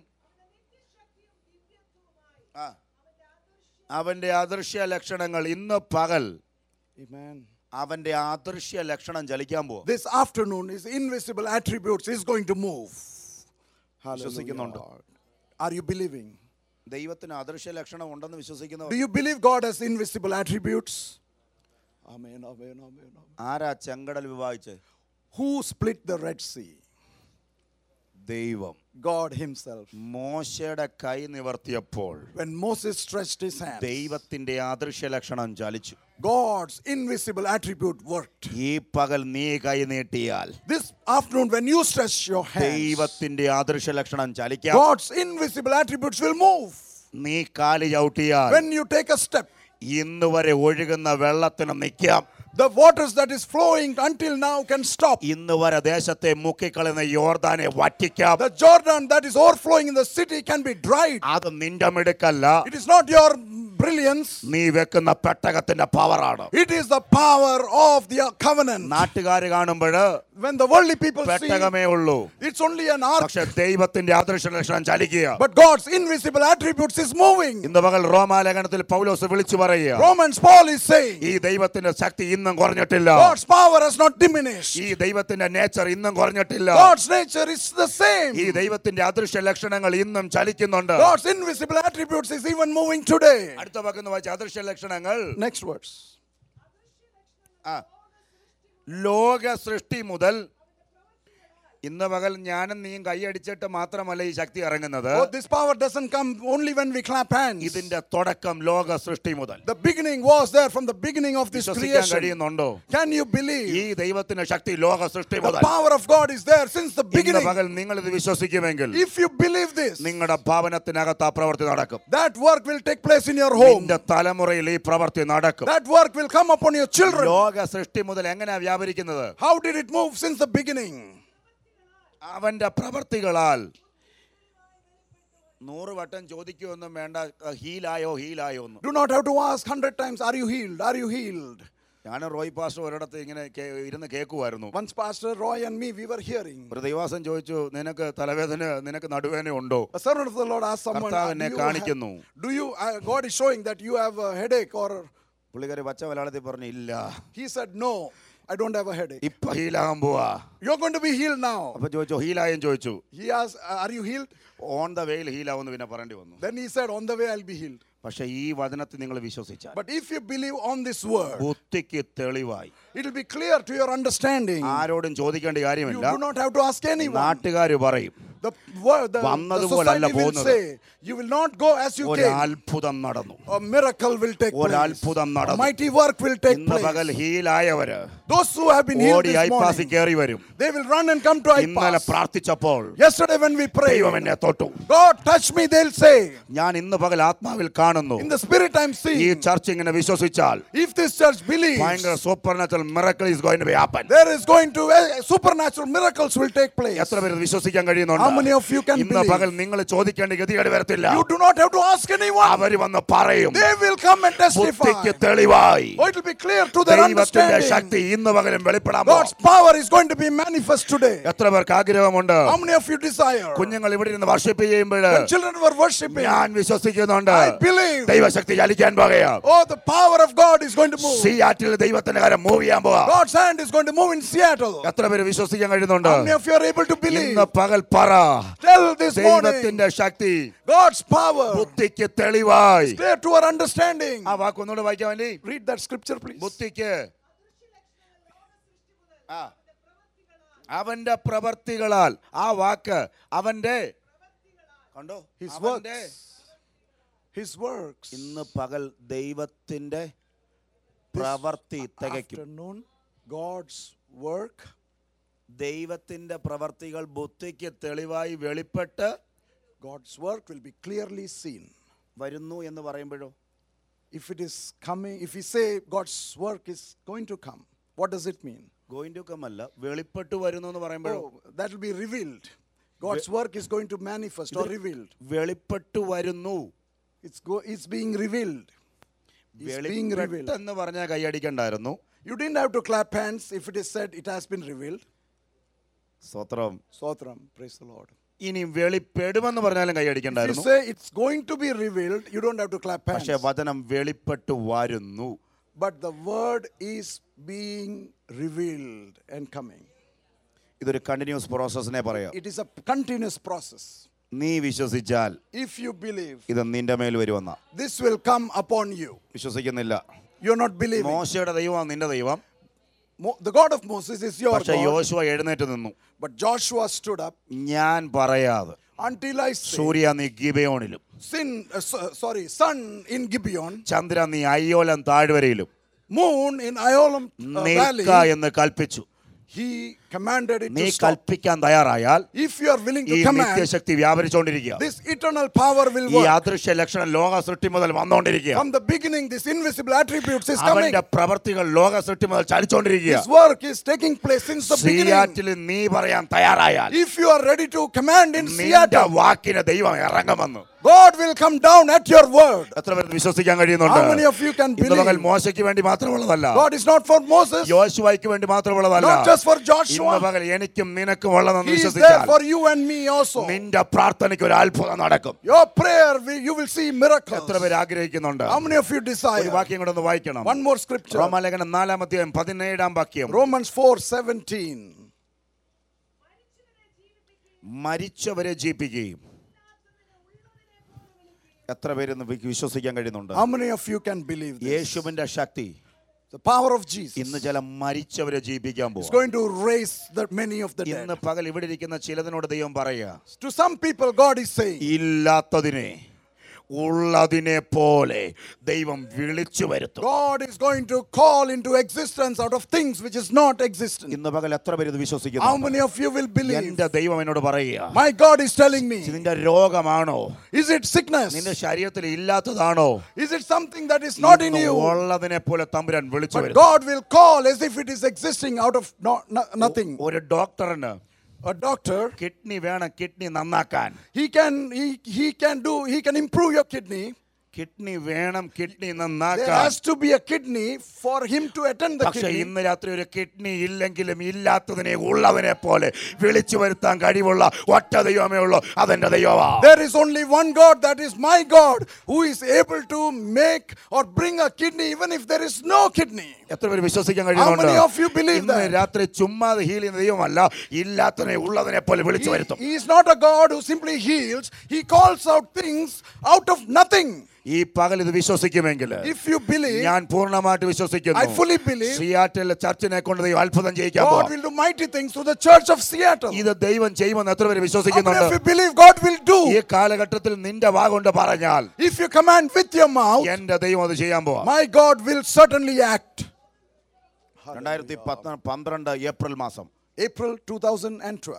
ആ അവന്റെ അദൃശ്യ ലക്ഷണങ്ങൾ ഇന്ന് പകൽ Amen. അവന്റെ അദൃശ്യ ലക്ഷണം ചലിക്കാൻ പോവാ This afternoon, his invisible attributes is going to move. വിശ്വസിക്കുന്നുണ്ടോ? Hallelujah. Are you believing? ദൈവത്തിന് അദൃശ്യ ലക്ഷണം ഉണ്ടെന്ന് Do വിശ്വസിക്കുന്നവർ you believe God has invisible attributes? Amen, amen, amen, amen. ആരാ ചെങ്കടൽ വിവാഹിച്ച് Who split the Red Sea? ദൈവം God Himself. മോശയുടെ കൈ നിവർത്തിയപ്പോൾ When Moses stretched his hand, ദൈവത്തിന്റെ അദൃശ്യ ലക്ഷണം ചലിച്ചു God's invisible attribute worked. ഈ പകൽ നീ കൈ നീട്ടിയാൽ This afternoon, when you stretch your hands, ദൈവത്തിന്റെ അദൃശ്യ ലക്ഷണം ചലിക്കാം God's invisible attributes will move. നീ കാല് ചവിട്ടിയാൽ When you take a step, ഇന്ന് വരെ ഒഴുകുന്ന വെള്ളത്തിന് നിൽക്കാം the waters that is flowing until now can stop. ഇന്ന് വരെ ദേശത്തെ മുക്കിക്കളയുന്ന യോർദാനെ വറ്റിക്കാം The Jordan that is overflowing in the city can be dried. അത് നിന്റെ മിടുക്കല്ല It is not your brilliance, നീ വെക്കുന്ന പെട്ടകത്തിന്റെ പവറാണ് it is the power of the covenant. നാട്ടുകാർ കാണുമ്പോൾ When the worldly people see, പെട്ടകമേ ഉള്ളൂ it's only an ark, പക്ഷെ ദൈവത്തിന്റെ അദൃശ്യ ലക്ഷണം ചലിക്കുക but God's invisible attributes is moving. ഇന്ന് പകൽ റോമാലേഖനത്തിൽ പൗലോസ് വിളിച്ചു പറയുക Romans Paul is saying, ഈ ദൈവത്തിന്റെ ശക്തി ഇന്നും കുറഞ്ഞിട്ടില്ല God's power has not diminished. ഈ ദൈവത്തിന്റെ നേച്ചർ ഇന്നും കുറഞ്ഞിട്ടില്ല God's nature is the same. ഈ ദൈവത്തിന്റെ അദൃശ്യ ലക്ഷണങ്ങൾ ഇന്നും ചലിക്കുന്നുണ്ട് God's invisible attributes is even moving today. അടുത്ത പക്കുന്ന വായിച്ച അദൃശ്യ ലക്ഷണങ്ങൾ Next verse. ആ ലോക സൃഷ്ടി മുതൽ ഇന്ന് പകൽ ഞാനും നീയും കൈയടിച്ചിട്ട് മാത്രമല്ല ഈ ശക്തി ഇറങ്ങുന്നത് Oh, this power doesn't come only when we clap hands. ഇതിന്റെ തുടക്കം ലോക സൃഷ്ടി മുതൽ The beginning was there from the beginning of this വിശ്വസിക്കാൻ creation. കഴിയുന്നുണ്ടോ Can you ഈ believe? ദൈവത്തിന്റെ ശക്തി ലോക സൃഷ്ടി The മുതൽ power of God is there since the ഇന്ന് beginning. പകൽ നിങ്ങൾ ഇത് വിശ്വസിക്കുമെങ്കിൽ If you believe this, നിങ്ങളുടെ ഭവനത്തിനകത്ത് ആ പ്രവൃത്തി നടക്കും that work will take place in your home. നിന്റെ തലമുറയിൽ ഈ പ്രവൃത്തി നടക്കും That work will come upon your children. ലോക സൃഷ്ടി മുതൽ എങ്ങനെയാ വ്യാപരിക്കുന്നത് How did it move since the beginning? അവന്റെ പ്രവർത്തികളാൽ നൂറ് വട്ടം ചോദിക്കുമൊന്നും വേണ്ട ഹീലായോ ഹീലായോ എന്ന് Do not have to ask hundred times, Are you healed? Are you healed? ഞാൻ റോയ് പാസ്റ്റർ ഒരിടത്ത് ഇങ്ങനെ കേ- ഇരുന്ന് കേൾക്കുമായിരുന്നു Once Pastor Roy and me, we were hearing. ഒരു ദൈവാസം ചോദിച്ചു നിനക്ക് തലവേദന നിനക്ക് നടുവേദന ഉണ്ടോ A servant of the Lord asked someone, കർത്താവ് "Do എന്നെ you have- കാണിക്കുന്നു." Do you, uh, God is showing that you have a headache or പുള്ളിക്കാരി പച്ച മലയാളത്തിൽ പറഞ്ഞു ഇല്ല He said, No, I don't have a headache. ഇപ്പൊ ഹീലാകാൻ പോവാ You're going to be healed now. അപ്പൊ ചോദിച്ചു ഹീലായും ചോദിച്ചു He asked, Are you healed? On the വേയിൽ ഹീലാവുമെന്ന് പിന്നെ പറയേണ്ടി വന്നു Then he said, On the way I'll be healed. പക്ഷെ ഈ വചനത്തിൽ നിങ്ങൾ വിശ്വസിച്ചാൽ But if you believe on this word, ബുദ്ധിക്ക് തെളിവായി it will be clear to your understanding. ആരോടും ചോദിക്കേണ്ട You കാര്യമില്ല do not have to ask anyone. നാട്ടുകാർ പറയും The, word, the, the വന്നതുപോലല്ല society will പോകുന്നത്. say, You will not go as you ഒരു came. അത്ഭുതം നടന്നു A miracle will take ഒരു place. അത്ഭുതം A നടന്നു. mighty work will take ഇന്ന് പകൽ place. ഹീലായവര് Those who have been healed ഓടി this ഐപ്പാസി morning, കയറി വരും they will run and come to ഇന്നലെ IPAS. പ്രാർത്ഥിച്ചപ്പോൾ Yesterday when we prayed, ദൈവം എന്നെ തൊട്ടു God touch me, they'll say. ഞാൻ ഇന്ന് പകൽ ആത്മാവിൽ കാണുന്നു In the spirit I'm ഈ seeing. ചർച്ച് ഇങ്ങനെ വിശ്വസിച്ചാൽ If this church believes, ഭയങ്കര supernatural miracle is going to be happen there is going to uh, supernatural miracles will take place. എത്ര പേര് ഇത് വിശ്വസിക്കാൻ How many കഴിയുന്നുണ്ട് of you can ഇന്ന് പകൽ believe? നിങ്ങൾ ചോദിക്കേണ്ട ഗതികേട് വരത്തില്ല You do not have to ask anyone. അവര് വന്ന് പറയും They will come and testify. ബുദ്ധിക്ക് തെളിവായി Oh, it will be clear to their ദൈവത്തിന്റെ ശക്തി understanding. ഇന്ന് പകലും വെളിപ്പെടാൻ God's power is going to be manifest today. എത്ര പേർക്ക് ആഗ്രഹമുണ്ട് How many of you desire? കുഞ്ഞുങ്ങൾ ഇവിടെ ഇരുന്ന് വർഷിപ്പ് ചെയ്യുമ്പോൾ When children were worshiping, ഞാൻ വിശ്വസിക്കുന്നുണ്ട് I believe. ദൈവശക്തി ചലിക്കാൻ പോകയാ Oh, the power of God is going to move. Seattle ദൈവത്തിന്റെ കാര്യം മൂവ് ചെയ്യാൻ പോവാ God's hand is going to move in Seattle. എത്ര പേര് വിശ്വസിക്കാൻ കഴിയുന്നുണ്ട് How many of you are able to believe? ഇന്ന് പകൽ പറ Tell this morning, ദൈവത്തിന്റെ ശക്തി God's power ബുദ്ധിക്ക് തെളിവായി clear to our understanding. ആ വാക്ക് ഒന്നുകൂടെ വായിക്കാൻ വേണ്ടി Read that scripture, please. ബുദ്ധിക്ക് ആ അവന്റെ പ്രവർത്തികളാൽ ആ വാക്ക് അവന്റെ കണ്ടോ His അവന്റെ works. His works. ഇന്ന് പകൽ ദൈവത്തിന്റെ പ്രവർത്തി തികയ്ക്കും afternoon, God's work ദൈവത്തിന്റെ പ്രവർത്തികൾ ബുദ്ധിക്ക് തെളിവായി വെളിപ്പെട്ട് God's work will be clearly seen. വരുന്നു എന്ന് പറയുമ്പോഴോ If it is coming, if we say God's work is going to come, what does it mean? Going to come അല്ല വെളിപ്പെട്ട് വരുന്നു എന്ന് പറയുമ്പോഴോ Oh, that will be revealed. God's work is going to manifest or revealed. വെളിപ്പെട്ട് വരുന്നു It's, go, it's being revealed. It's being revealed. വെളിപ്പെട്ടെന്ന് പറഞ്ഞാൽ കൈയടിക്കണ്ടായിരുന്നു You didn't have to clap hands if it is said it has been revealed. സ്തോത്രം Sotram, praise the Lord. ഇനി വെളിപ്പെടുമെന്ന് പറഞ്ഞാലും If you കൈയടിക്കണ്ടായിരുന്നു say it's going to be revealed, you don't have to clap hands. പക്ഷെ വചനം വെളിപ്പെട്ട് വരുന്നു But the word is being revealed and coming. ഇതൊരു continuous പ്രോസസ്സിനെ പറയാം It is a continuous process. നീ വിശ്വസിച്ചാൽ If you believe, ഇത് നിന്റെ മേൽ വരുമെന്ന this will come upon you. വിശ്വസിക്കുന്നില്ല You're not believing. മോശയുടെ ദൈവമാണ് നിന്റെ ദൈവം Mo- the God of Moses is your പക്ഷെ God. യോശുവ എഴുന്നേറ്റ് നിന്നു But Joshua stood up ഞാൻ പറയാതെ until I say, സൂര്യ നീ ഗിബയോണിലും sin, uh, so- sorry, sun in Gibeon, Chandra നീ അയ്യോലം താഴ്വരയിലും moon in Iolam uh, valley. നിൽക്ക എന്ന് കൽപ്പിച്ചു He commanded it നീ to stop. കൽപ്പിക്കാൻ തയ്യാറായാൽ If you are willing ഈ to command, നിത്യശക്തി വ്യാപരിച്ചുകൊണ്ടിരിക്കുക this eternal power will ഈ work. അദൃശ്യ ലക്ഷണം ലോക സൃഷ്ടി മുതൽ വന്നുകൊണ്ടിരിക്കുക From the beginning, this invisible attributes is coming. അവന്റെ പ്രവർത്തികൾ ലോക സൃഷ്ടി മുതൽ ചലിച്ചുകൊണ്ടിരിക്കുക His work is taking place since the beginning. Seattle നീ പറയാൻ തയ്യാറായാൽ If you are ready to command in നിന്റെ Seattle, വാക്കിന് ദൈവം ഇറങ്ങുമെന്ന് God will come down at your word. എത്ര പേർക്ക് വിശ്വസിക്കാൻ കഴിയുന്നുണ്ട് How many of you can ഇന്ന് പകൽ believe? മോശയ്ക്ക് വേണ്ടി മാത്രമുള്ളതല്ല God is not for Moses, യോശുവയ്ക്ക് വേണ്ടി മാത്രമുള്ളതല്ല not just for ഇന്ന് Joshua. പകൽ എനിക്കും നിനക്കും ഉള്ളതെന്ന് He is there വിശ്വസിച്ചാൽ for you and me also. നിന്റെ പ്രാർത്ഥനയ്ക്ക് ഒരു അത്ഭുതം നടക്കും Your prayer, we- you will see miracles. എത്ര പേര് ആഗ്രഹിക്കുന്നുണ്ട് How many of you ഒരു desire? വാക്യം കൂടെ ഒന്ന് വായിക്കണം One more scripture. റോമാലേഖനം നാലാമത്തെയും പതിനേഴാം വാക്യം Romans 4 17. മരിച്ചവരെ ജീവിപ്പിക്കുകയും എത്ര പേര് വിശ്വസിക്കാൻ കഴിയുന്നുണ്ട് How many of you can believe this? യേശുവിന്റെ ശക്തി The power of Jesus ഇന്ന് ചില മരിച്ചവരെ ജീവിപ്പിക്കാൻ is പോകും going to raise the many of the dead. ഇന്ന് പകൽ ഇവിടെ ഇരിക്കുന്ന ചിലതിനോട് ദൈവം പറയുക To some people, God is saying, ഇല്ലാത്തതിനെ ഉള്ളതിനെ പോലെ ദൈവം വിളിച്ചു വരുത്തും God is going to call into existence out of things which is not existent. ഇന്ന് പകൽ എത്ര പേര് ഇത് How വിശ്വസിക്കുന്നു many of you will believe? എന്റെ ദൈവം എന്നോട് പറയുക My God is telling me, നിന്റെ രോഗമാണോ is it sickness? നിന്റെ ശരീരത്തിൽ ഇല്ലാത്തതാണോ Is it something that is not in ഇന്ന് you? ഉള്ളതിനെ പോലെ തമ്പുരാൻ വിളിച്ചു But വരും God will call as if it is existing out of no, no- nothing. ഒരു ഡോക്ടറിന് A doctor, കിഡ്നി വേണം കിഡ്നി നന്നാക്കാൻ he can he, he can do he can improve your kidney. Kidney വേണം കിഡ്നി There നന്നാക്കാൻ has to be a kidney for him to attend the പക്ഷെ kidney. ഇന്ന് രാത്രി ഒരു കിഡ്നി ഇല്ലെങ്കിലും ഇല്ലാത്തതിനെ ഉള്ളതിനെ പോലെ വിളിച്ചു വരുത്താൻ കഴിവുള്ള ഒറ്റ ദൈവമേ ഉള്ളൂ അതെന്റെ ദൈവമാ There is only one God, that is my God, who is able to make or bring a kidney even if there is no kidney. എത്ര പേര് വിശ്വസിക്കാൻ many of you കഴിയുന്നുണ്ട് believe ഇന്ന് that? രാത്രി ചുമ്മാതെ ഹീൽ ചെയ്യുന്ന ദൈവമല്ല ഇല്ലാത്തതിനെ ഉള്ളതിനെ പോലെ വിളിച്ചു He, വരുത്തും he is not a God who simply heals, he calls out things out of nothing. ഈ പകൽ ഇത് വിശ്വസിക്കുമെങ്കിൽ If you believe, ഞാൻ പൂർണ്ണമായിട്ട് I വിശ്വസിക്കുന്നു fully believe സിയാറ്റിലെ ചർച്ചിനെ കൊണ്ട് ദൈവം അത്ഭുതം ചെയ്യിക്കാൻ God പോവാ will do mighty things through the church of Seattle. ഇത് ദൈവം ചെയ്യുമെന്ന് എത്ര പേര് How many of വിശ്വസിക്കുന്നുണ്ട് you believe God will ഈ do? കാലഘട്ടത്തിൽ നിന്റെ വാ കൊണ്ട് പറഞ്ഞാൽ If you command with your mouth, എന്റെ ദൈവം അത് ചെയ്യാൻ പോവാ my God will certainly act. രണ്ടായിരത്തി പത്ത് പന്ത്രണ്ട് ഏപ്രിൽ മാസം April 2012.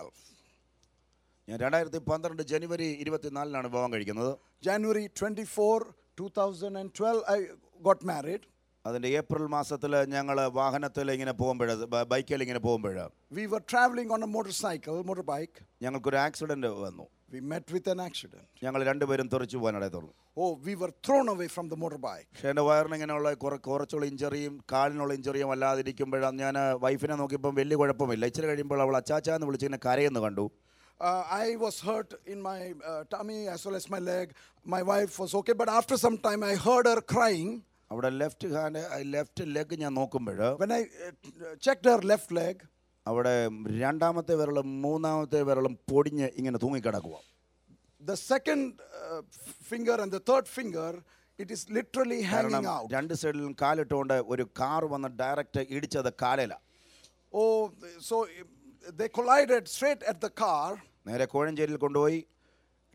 ഞാൻ രണ്ടായിരത്തി പന്ത്രണ്ട് ജനുവരി ഇരുപത്തിനാലിനാണ് വിവാഹം കഴിക്കുന്നത് January 24, 2012, I got married. അതിൻ്റെ ഏപ്രിൽ മാസത്തിൽ ഞങ്ങൾ വാഹനത്തിൽ ഇങ്ങനെ പോകുമ്പോൾ ബൈക്കിൽ ഇങ്ങനെ പോകുമ്പോൾ We were traveling on a motorcycle, motorbike. ഞങ്ങൾക്കൊരു ആക്സിഡൻറ്റ് വന്നു We met with an accident. ഞങ്ങൾ രണ്ടുപേരും തെറിച്ചു പോകാനിടയിൽ തുറന്നു Oh, we were thrown away from the motorbike. പക്ഷേ എൻ്റെ വയറിന് ഇങ്ങനെയുള്ള കുറ കുറച്ചുള്ള ഇഞ്ചറിയും കാലിനുള്ള ഇഞ്ചറിയും അല്ലാതിരിക്കുമ്പോഴാണ് ഞാൻ വൈഫിനെ നോക്കിയപ്പം വലിയ കുഴപ്പമില്ല ഇച്ചിരി കഴിയുമ്പോൾ അവൾ അച്ചാച്ചാന്ന് വിളിച്ച് ഇങ്ങനെ കരയെന്ന് കണ്ടു Uh, I was hurt in my uh, tummy as well as my leg. My wife was okay, but after some time I heard her crying. അവിടെ ലെഫ്റ്റ് ഹാൻഡ് ലെഫ്റ്റ് ലെഗ് ഞാൻ നോക്കുമ്പോൾ When I uh, checked her left leg, അവിടെ രണ്ടാമത്തെ വിരലും മൂന്നാമത്തെ വിരലും പൊടിഞ്ഞ് ഇങ്ങനെ തൂങ്ങിക്കിടക്കുക the second uh, f- finger and the third finger, it is literally hanging കാരണം out. രണ്ട് സൈഡിലും കാലിട്ടുകൊണ്ട് ഒരു കാർ വന്ന് ഡയറക്റ്റ് ഇടിച്ചത് കാലയില Oh, so uh, they collided straight at the car. നേരെ കോഴഞ്ചേരിയിൽ കൊണ്ടുപോയി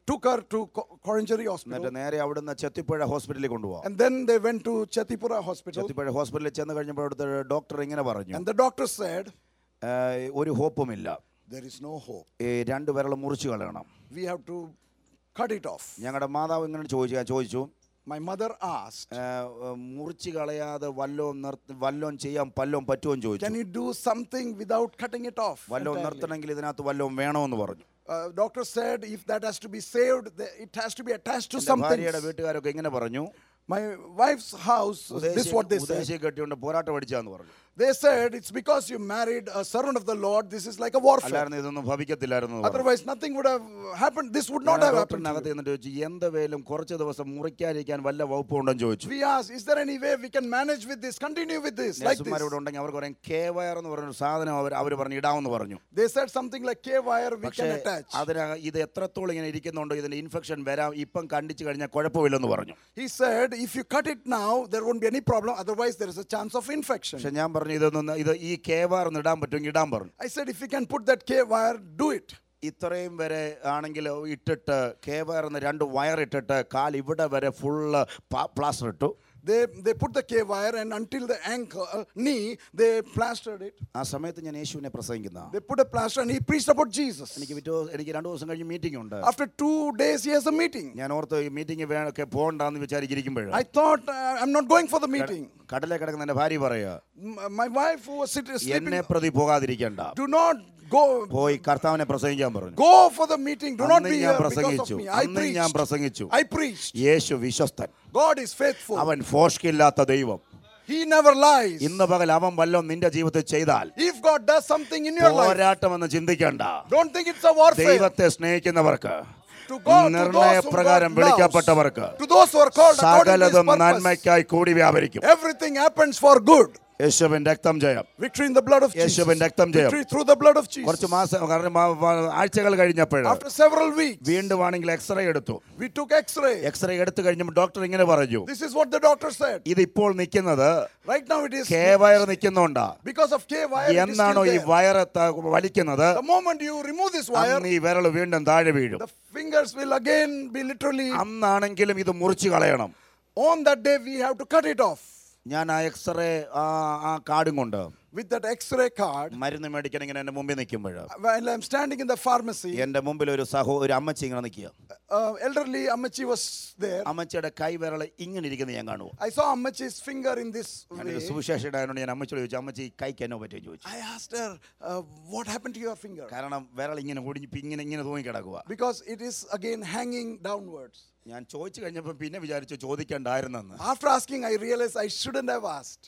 took her to Co- Koranjeri Hospital. എന്നിട്ട് നേരെ അവിടുന്ന് ചെത്തിപ്പുഴ ഹോസ്പിറ്റലിൽ കൊണ്ടുപോകാം And then they went to Chetipura Hospital. Chethipuzha ഹോസ്പിറ്റലിൽ ചെന്ന് കഴിഞ്ഞപ്പോൾ അവിടുത്തെ ഡോക്ടർ ഇങ്ങനെ പറഞ്ഞു And the doctor said, "ഏഹ്, ഒരു ഹോപ്പുമില്ല There is no hope. ഈ രണ്ട് വിരൽ മുറിച്ച് കളയണം We have to cut it off. ഞങ്ങളുടെ മാതാവ് ഇങ്ങനെ ചോദിച്ചു ഞാൻ ചോദിച്ചു My mother asked, ഏഹ്, മുറിച്ച് കളയാതെ വല്ലോം നിർത്തി വല്ലോം ചെയ്യാൻ പല്ലോം പറ്റുമോ എന്ന് Can ചോദിച്ചു you do something without cutting it off? വല്ലോം entirely?" നിർത്തണമെങ്കിൽ ഇതിനകത്ത് വല്ലോം വേണമെന്ന് പറഞ്ഞു Uh, doctor said, if that has to be saved, the- it has to be attached to എൻ്റെ something. ഭാര്യയുടെ വീട്ടുകാരൊക്കെ ഇങ്ങനെ പറഞ്ഞു My wife's house, this is what they said. ഉദ്ദേശിച്ച് കെട്ടിയോണ്ട് പോരാട്ടം അടിച്ചാന്ന് പറഞ്ഞു They said, it's because you married a servant of the Lord, this is like a warfare. അല്ലായിരുന്നു ഇതൊന്നും ഭവിക്കത്തില്ലായിരുന്നു എന്ന് പറഞ്ഞു. Otherwise, nothing would have happened. This would not ഞാൻ have happened. to ഡോക്ടറിനകത്ത് you. എന്നിട്ട് ചോദിച്ചു എന്ത് വേലും കുറച്ച് ദിവസം മുറിക്കാതിരിക്കാൻ വല്ല വകുപ്പുണ്ടെന്ന് ചോദിച്ചു We asked, is there any way we can manage with this, continue with this, like this? നേഴ്സുമാരോട് ഉണ്ടെങ്കിൽ അവർക്ക് പറയും കെ വയർ എന്ന് പറഞ്ഞൊരു സാധനം അവർ അവർ പറഞ്ഞു ഇടാമെന്ന് പറഞ്ഞു They said something like K wire we പക്ഷേ can attach. അതിന് ഇത് എത്രത്തോളം ഇങ്ങനെ ഇരിക്കുന്നുണ്ടോ ഇതിന്റെ ഇൻഫെക്ഷൻ വരാം ഇപ്പം കണ്ടിച്ചു കഴിഞ്ഞാൽ കുഴപ്പമില്ലെന്ന് പറഞ്ഞു He said, if you cut it now, there won't be any problem. Otherwise, there is a chance of infection. പക്ഷെ ഞാൻ പറഞ്ഞു ഇതൊന്നും ഇത് ഈ കെ വയർ ഒന്ന് ഇടാൻ പറ്റുമെങ്കിൽ ഇടാൻ പറഞ്ഞു I said, if you can put that K wire, do it. ഇത്രയും വരെ ആണെങ്കിൽ ഇട്ടിട്ട് കെ വയർ എന്ന് രണ്ട് വയർ ഇട്ടിട്ട് കാൽ ഇവിടെ വരെ ഫുള്ള് പ്ലാസ്റ്റർ ഇട്ടു They, they put the K wire and until the ankle, uh, knee, they plastered it. ആ സമയത്ത് ഞാൻ യേശുവിനെ പ്രസംഗിക്കുന്ന They put a plaster and he preached about Jesus. എനിക്ക് പിറ്റേ ദിവസം- എനിക്ക് രണ്ടു ദിവസം കഴിഞ്ഞ് മീറ്റിംഗ് ഉണ്ട് After two days, he has a meeting. ഞാൻ ഓർത്ത് ഈ മീറ്റിംഗ് വേണമൊക്കെ പോകണ്ടെന്ന് വിചാരിച്ചിരിക്കുമ്പോഴ് I thought, uh, I'm not going for the meeting. കടലെ കിടക്കുന്ന എൻ്റെ ഭാര്യ പറയാ M- My wife who was sit- എന്നെ sleeping, പ്രതി പോകാതിരിക്കണ്ട do not go. പോയി കർത്താവിനെ പ്രസംഗിക്കാൻ പറഞ്ഞു Go for the meeting. Do not അന്ന് be ഞാൻ here because of പ്രസംഗിച്ചു me. I അന്ന് ഞാൻ preached. പ്രസംഗിച്ചു I preached. യേശു വിശ്വസ്തൻ God is faithful. അവൻ ഫോഷ്കില്ലാത്ത ദൈവം He never lies. ഇന്ന് പകൽ അവൻ വല്ലതും നിന്റെ ജീവിതത്തിൽ ചെയ്താൽ If God does something in your life, പോരാട്ടമെന്ന് ചിന്തിക്കണ്ട don't think it's a warfare. ദൈവത്തെ സ്നേഹിക്കുന്നവർക്ക് To God, to നിർണയപ്രകാരം those who God loves, വിളിക്കപ്പെട്ടവർക്ക് to those who are called according to His സകലതും purpose, നന്മയ്ക്കായി കൂടി വ്യാപരിക്കും everything happens for good. യേശുവിൻ രക്തം ജയം Victory in the blood of Jesus. യേശുവിൻ രക്തം ജയം. Victory through the blood of കുറച്ച് Jesus. മാസം കാരണം മാ- മാ- ആഴ്ചകൾ കഴിഞ്ഞപ്പോൾ After several weeks, വീണ്ടും ആണെങ്കിൽ എക്സ്റേ എടുത്തു we took X-ray. എക്സ്റേ എടുത്തു കഴിഞ്ഞപ്പോൾ ഡോക്ടർ ഇങ്ങനെ പറഞ്ഞു This is what the doctor said. ഇതിപ്പോൾ നിൽക്കുന്നത് Right now it is K wire നിൽക്കുന്നുണ്ടാ because of K wire. It is still എന്നാണോ ഈ there. വയറ് ത- വലിക്കുന്നത് The moment you remove this wire, അന്ന് ഈ വിരൽ വീണ്ടും താഴെ വീഴും the fingers will again be literally. അന്നാണെങ്കിലും ഇത് മുറിച്ച് കളയണം On that day, we have to cut it off. ഞാൻ ആ എക്സ്റേ ആ ആ കാർഡും കൊണ്ട് With that X-ray card, മരുന്ന് മേടിക്കാൻ ഇങ്ങനെ എൻ്റെ മുമ്പിൽ നിൽക്കുമ്പോൾ while I'm standing in the pharmacy, എൻ്റെ മുമ്പിൽ ഒരു സഹോ ഒരു അമ്മച്ചി ഇങ്ങനെ നിൽക്കുക uh, elderly Amachi was there. അമ്മച്ചിയുടെ കൈ വിരൽ ഇങ്ങനെ ഇരിക്കുന്നത് ഞാൻ കാണുമോ I saw Amachi's finger in this ഞാനൊരു way. സുവിശേഷയുടെ ആയതുകൊണ്ട് ഞാൻ അമ്മച്ചിയോട് ചോദിച്ചു അമ്മച്ചി കൈക്ക് എന്നോ പറ്റുമോ ചോദിച്ചു I asked her, uh, what happened to your finger? കാരണം വിരൽ ഇങ്ങനെ ഒടിഞ്ഞ് ഇപ്പൊ ഇങ്ങനെ ഇങ്ങനെ തൂങ്ങി കിടക്കുക Because it is again hanging downwards. ഞാൻ ചോദിച്ചു കഴിഞ്ഞപ്പോൾ പിന്നെ വിചാരിച്ചു ചോദിക്കണ്ടായിരുന്നെന്ന് After asking, I realized I shouldn't have asked.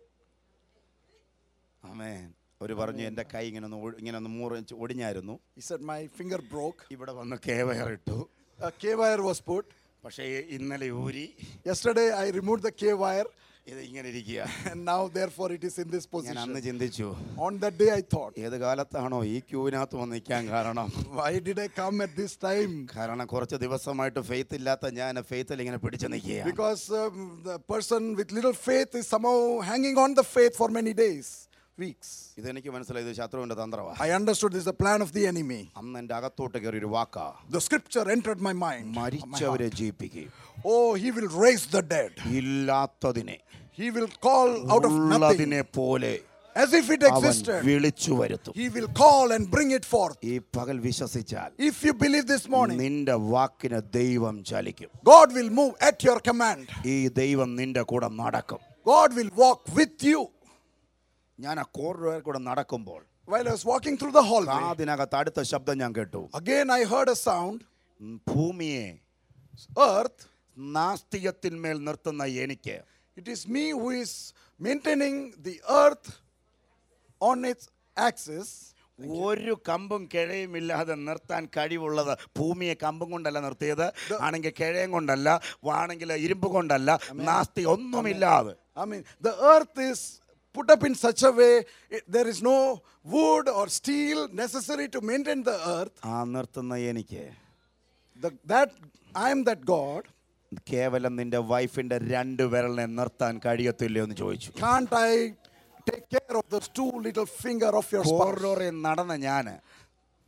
ആമേൻ ഒരു പറഞ്ഞു എൻ്റെ കൈ ഇങ്ങനെ ഒന്ന് ഒ- ഇങ്ങനെ ഒന്ന് മൂറ് ഒടിഞ്ഞായിരുന്നു He said, My finger broke. ഇവിടെ വന്ന് കേവയർ ഇട്ടു A K wire was put. പക്ഷേ ഇന്നലെ ഊരി Yesterday, I removed the K wire, ഇത് ഇങ്ങനെ ഇരിക്കുക and now, therefore, it is in this ഞാൻ അന്ന് position. ചിന്തിച്ചു On that day, I thought, ഏത് കാലത്താണോ ഈ ക്യൂവിനകത്ത് വന്ന് നിൽക്കാൻ കാരണം Why did I come at this time? കാരണം കുറച്ച് ദിവസമായിട്ട് ഫെയ്ത്ത് ഇല്ലാത്ത ഞാൻ ഫെയ്ത്തിൽ ഇങ്ങനെ പിടിച്ചു നിൽക്കുക Because um, the person with little faith is somehow hanging on the faith for many days, weeks. ഇതെനിക്ക് മനസ്സിലായത് ശത്രുവിന്റെ തന്ത്രമാണ് I understood this is a plan of the enemy. അന്ന് എൻ്റെ അകത്തോട്ട് കയറി ഒരു വാക്കാ The scripture entered my mind. my മരിച്ചവരെ heart. ജീവിപ്പിക്കും Oh, he will raise the dead. ഇല്ലാത്തതിനെ He will call out of nothing ഉള്ളതിനെ പോലെ as if it അവൻ existed. വിളിച്ചു വരുത്തും He will call and bring it forth. ഈ പകൽ വിശ്വസിച്ചാൽ If you believe this morning, നിന്റെ വാക്കിന് ദൈവം ചലിക്കും God will move at your command. ഈ ദൈവം നിന്റെ കൂടെ നടക്കും God will walk with you. ഞാൻ ആ കോറിഡോർ കൂടെ നടക്കുമ്പോൾ While I was walking through the hallway, കാതിനകത്ത് അടുത്ത ശബ്ദം ഞാൻ കേട്ടു again I heard a sound ഉം, ഭൂമിയെ Earth, നാസ്തികത്തിന്മേൽ നിർത്തുന്ന എനിക്ക് it is me who is maintaining the earth on its axis. ഒരു കമ്പും കിഴയും ഇല്ലാതെ നിർത്താൻ കഴിവുള്ളത് ഭൂമിയെ കമ്പും കൊണ്ടല്ല നിർത്തിയത് ആണെങ്കിൽ കിഴയും കൊണ്ടല്ല ആണെങ്കിൽ ഇരുമ്പ് കൊണ്ടല്ല നാസ്തി ഒന്നുമില്ലാതെ I mean, the earth is put up in such a way, it- there is no wood or steel necessary to maintain the earth. ആ നിർത്തുന്ന എനിക്ക് The, that I am that God. കേവലം നിന്റെ വൈഫിന്റെ രണ്ട് വിരലിനെ നിർത്താൻ കഴിയത്തില്ലയോ എന്ന് ചോദിച്ചു Can't I take care of those two little finger of your spouse? കോറിഡോറിൽ നടന്ന ഞാന്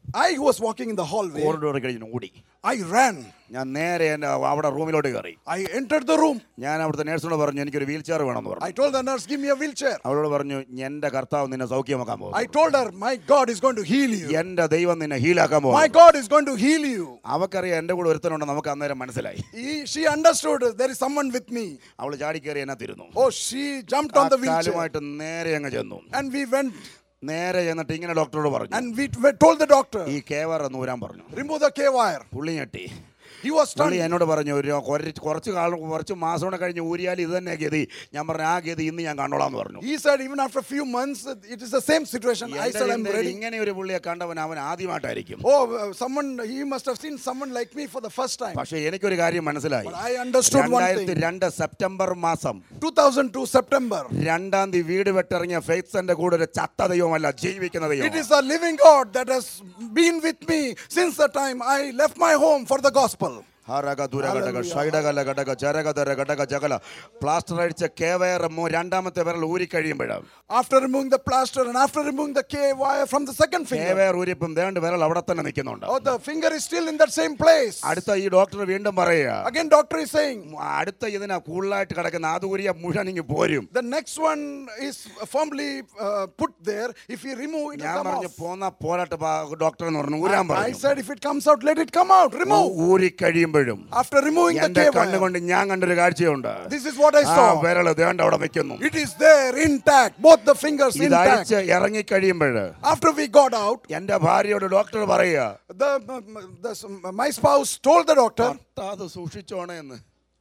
I was walking in the hallway. Corridor കഴിഞ്ഞ് ഓടി I ran. ഞാൻ നേരെ എൻ്റെ അവിടെ റൂമിലോട്ട് കയറി I entered the room. ഞാൻ അവിടുത്തെ നേഴ്സിനോട് പറഞ്ഞു എനിക്കൊരു വീൽ ചെയർ വേണമെന്ന് പറഞ്ഞു I told the nurse, give me a wheelchair. അവളോട് പറഞ്ഞു എൻ്റെ കർത്താവ് നിന്നെ സൗഖ്യമാക്കാൻ പോകും I told her, my God is going to heal you. എൻ്റെ ദൈവം നിന്നെ ഹീലാക്കാൻ My പോകും God is going to heal you. അവക്കറിയാം എൻ്റെ കൂടെ ഒരുത്തനുണ്ട് നമുക്ക് അന്നേരം മനസ്സിലായി He, she understood there is someone with me. അവൾ ചാടി കയറി എന്നെ തിരുന്നു Oh, she jumped on the wheelchair. കാലുമായിട്ട് നേരെ അങ്ങ് ചെന്നു And we went നേരെ ചെന്നിട്ട് ഇങ്ങനെ ഡോക്ടറോട് പറഞ്ഞു and we we told the doctor, ഈ കേവർ എന്ന് ഊരാൻ പറഞ്ഞു remove the K wire. പുള്ളി ഞെട്ടി He was പുള്ളി stunned. എന്നോട് പറഞ്ഞു ഒരു കുറച്ച് കുറച്ച് കാലം കുറച്ച് മാസം കൂടെ കഴിഞ്ഞ് ഊരിയാൽ ഇത് തന്നെ ഗതി ഞാൻ പറഞ്ഞു ആ ഗതി ഇന്ന് ഞാൻ കണ്ടോളാം എന്ന് പറഞ്ഞു He said, even after a few months, it is the same situation. I എൻ്റെ said, I'm ചിന്തയിൽ ready. ഇങ്ങനെ ഒരു പുള്ളിയെ കണ്ടവൻ അവൻ ആദ്യമായിട്ടായിരിക്കും Oh, uh, someone, he must have seen someone like me for the first time. പക്ഷെ എനിക്കൊരു കാര്യം മനസ്സിലായി But I understood one രണ്ടായിരത്തി thing. രണ്ട് സെപ്റ്റംബർ മാസം 2002 September. രണ്ടാം തീയതി വീട് വിട്ടിറങ്ങിയ ഫെയ്ത്ത്സിന്റെ കൂടെ ഒരു ചത്ത ദൈവമല്ല ജീവിക്കുന്ന It ദൈവം is a living God that has been with me since the time I left my home for the gospel. ഹരക ദുരഘടക ഷൈഡകല ഘടക ജരകധര ഘടക ജഗല പ്ലാസ്റ്റർ അടിച്ച കേവയർ രണ്ടാമത്തെ വിരൽ ഊരി കഴിയുമ്പോഴാണ് After removing the plaster and after removing the K wire from the second finger. K wire ഊരിപ്പം ദേണ്ട് വിരൽ അവിടെ തന്നെ നിൽക്കുന്നുണ്ട് Oh, the finger is still in that same place. അടുത്ത ഈ ഡോക്ടർ വീണ്ടും പറയുക Again, doctor is saying, അടുത്ത ഇതിനാ കൂടുതലായിട്ട് കിടക്കുന്ന അത് ഊരിയ മുഴുവൻ ഇങ്ങ് പോരും the next one is firmly uh, put there. If you remove it, will ഞാൻ come പറഞ്ഞു off. പോന്ന പോരാട്ട് ഡോക്ടർ എന്ന് പറഞ്ഞു ഊരാൻ I പറഞ്ഞു said, if it comes out, let it come out. Remove. ഊരി കഴിയുമ്പോഴും After removing the എന്റെ K wire, കണ്ണുകൊണ്ട് ഞാൻ കണ്ടൊരു കാഴ്ചയുണ്ട് this is what I ആ saw. വിരൽ ദേണ്ട അവിടെ വെക്കുന്നു It is there intact, both the fingers ഇത് intact. അഴിച്ച് ഇറങ്ങിക്കഴിയുമ്പോൾ After we got out, എന്റെ ഭാര്യയോട് ഡോക്ടർ പറയുക the, the, my spouse told the doctor, അത് സൂക്ഷിച്ചോണേ എന്ന്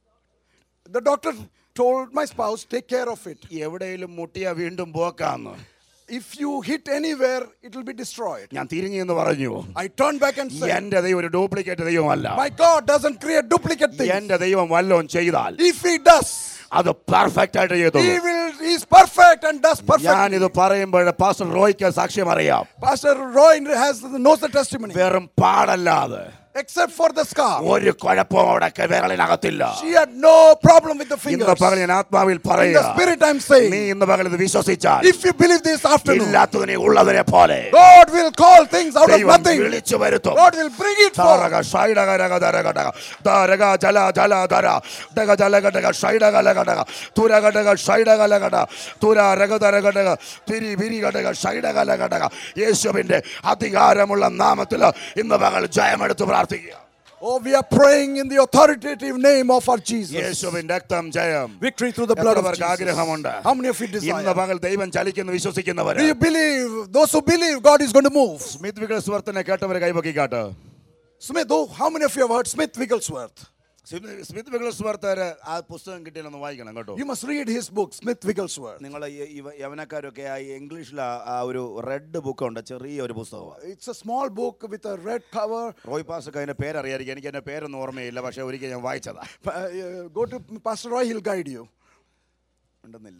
the doctor told my spouse, take care of it. എവിടെയെങ്കിലും മുട്ടിയ വീണ്ടും പോക്കാന്ന് If you hit anywhere, it will be destroyed. ഞാൻ തിരിഞ്ഞു എന്ന് പറഞ്ഞു I turned back and said, എന്റെ ദൈവം ഒരു ഡ്യൂപ്ലിക്കേറ്റ് ദൈവമല്ല My God doesn't create duplicate things. എന്റെ ദൈവം വല്ലോം ചെയ്താൽ If He does, അത് പെർഫെക്റ്റ് ആയിട്ട് He ചെയ്തോളൂ will. He is perfect and does perfect. ഞാൻ ഇത് പറയുമ്പോൾ പാസ്റ്റർ റോയ്ക്ക് സാക്ഷ്യം അറിയാം Pastor Roy has knows the testimony. വെറും പാടല്ലാതെ Except for the scar, ഒരു കുഴപ്പവും അവിടെ വിരളിനകത്തില്ല she had no problem with the ഇന്ന് fingers. പകൽ ഞാൻ ആത്മാവിൽ In the പറയുക spirit, I'm നീ saying, ഇന്ന് പകൽ ഇത് വിശ്വസിച്ചാൽ if you believe this afternoon, ഇല്ലാത്തതിനെ ഉള്ളതിനെ പോലെ God will call things out of ദൈവം nothing. വിളിച്ചു വരുത്തും God will bring it forth. താരക ഷൈഡക രക ദരക ഡക. ദരക ജല ജല ദര. ഡക ജല ഗടക ഷൈഡക ലക ഡക. തുര ഗടക ഷൈഡക ലക ഡക. തുര രക ദരക ഡക. തിരി വിരി ഗടക ഷൈഡക ലക ഡക. യേശുവിന്റെ അധികാരമുള്ള നാമത്തിൽ ഇന്ന് പകൽ ജയമെടുത്ത് പ്രാർത്ഥിക്കുക Oh, we are praying in the authoritative name of our Jesus. യേശുവിൻ രക്തം ജയം Victory through the blood എത്ര of പേർക്ക് Jesus. ആഗ്രഹമുണ്ട് How many of you ഇന്ന് desire? പകൽ ദൈവം ചലിക്കുന്ന വിശ്വസിക്കുന്നവർ Do you believe? Those who believe, God is going to move. Smith വികസ്വർത്തനെ കേട്ടവരെ കൈപൊക്കിക്കാട്ട് Smith, oh, how many of you have heard Smith Wigglesworth? Smith Smith വികസ്വർത്തര് ആ പുസ്തകം കിട്ടിയാലൊന്ന് വായിക്കണം കേട്ടോ You must read his book, Smith Wigglesworth. നിങ്ങൾ യവനക്കാരൊക്കെ ആ ഇംഗ്ലീഷിൽ ആ ഒരു റെഡ് ബുക്ക് ഉണ്ട് ചെറിയ ഒരു പുസ്തകമാണ് It's a small book with a red cover. Roy പാസൊക്കെ അതിന്റെ പേരറിയായിരിക്കും എനിക്ക് അതിന്റെ പേരൊന്നും ഓർമ്മയില്ല പക്ഷെ ഒരിക്കൽ ഞാൻ വായിച്ചതാ Uh, uh, go to Pastor Roy, he'll guide you. ഉണ്ടെന്നില്ല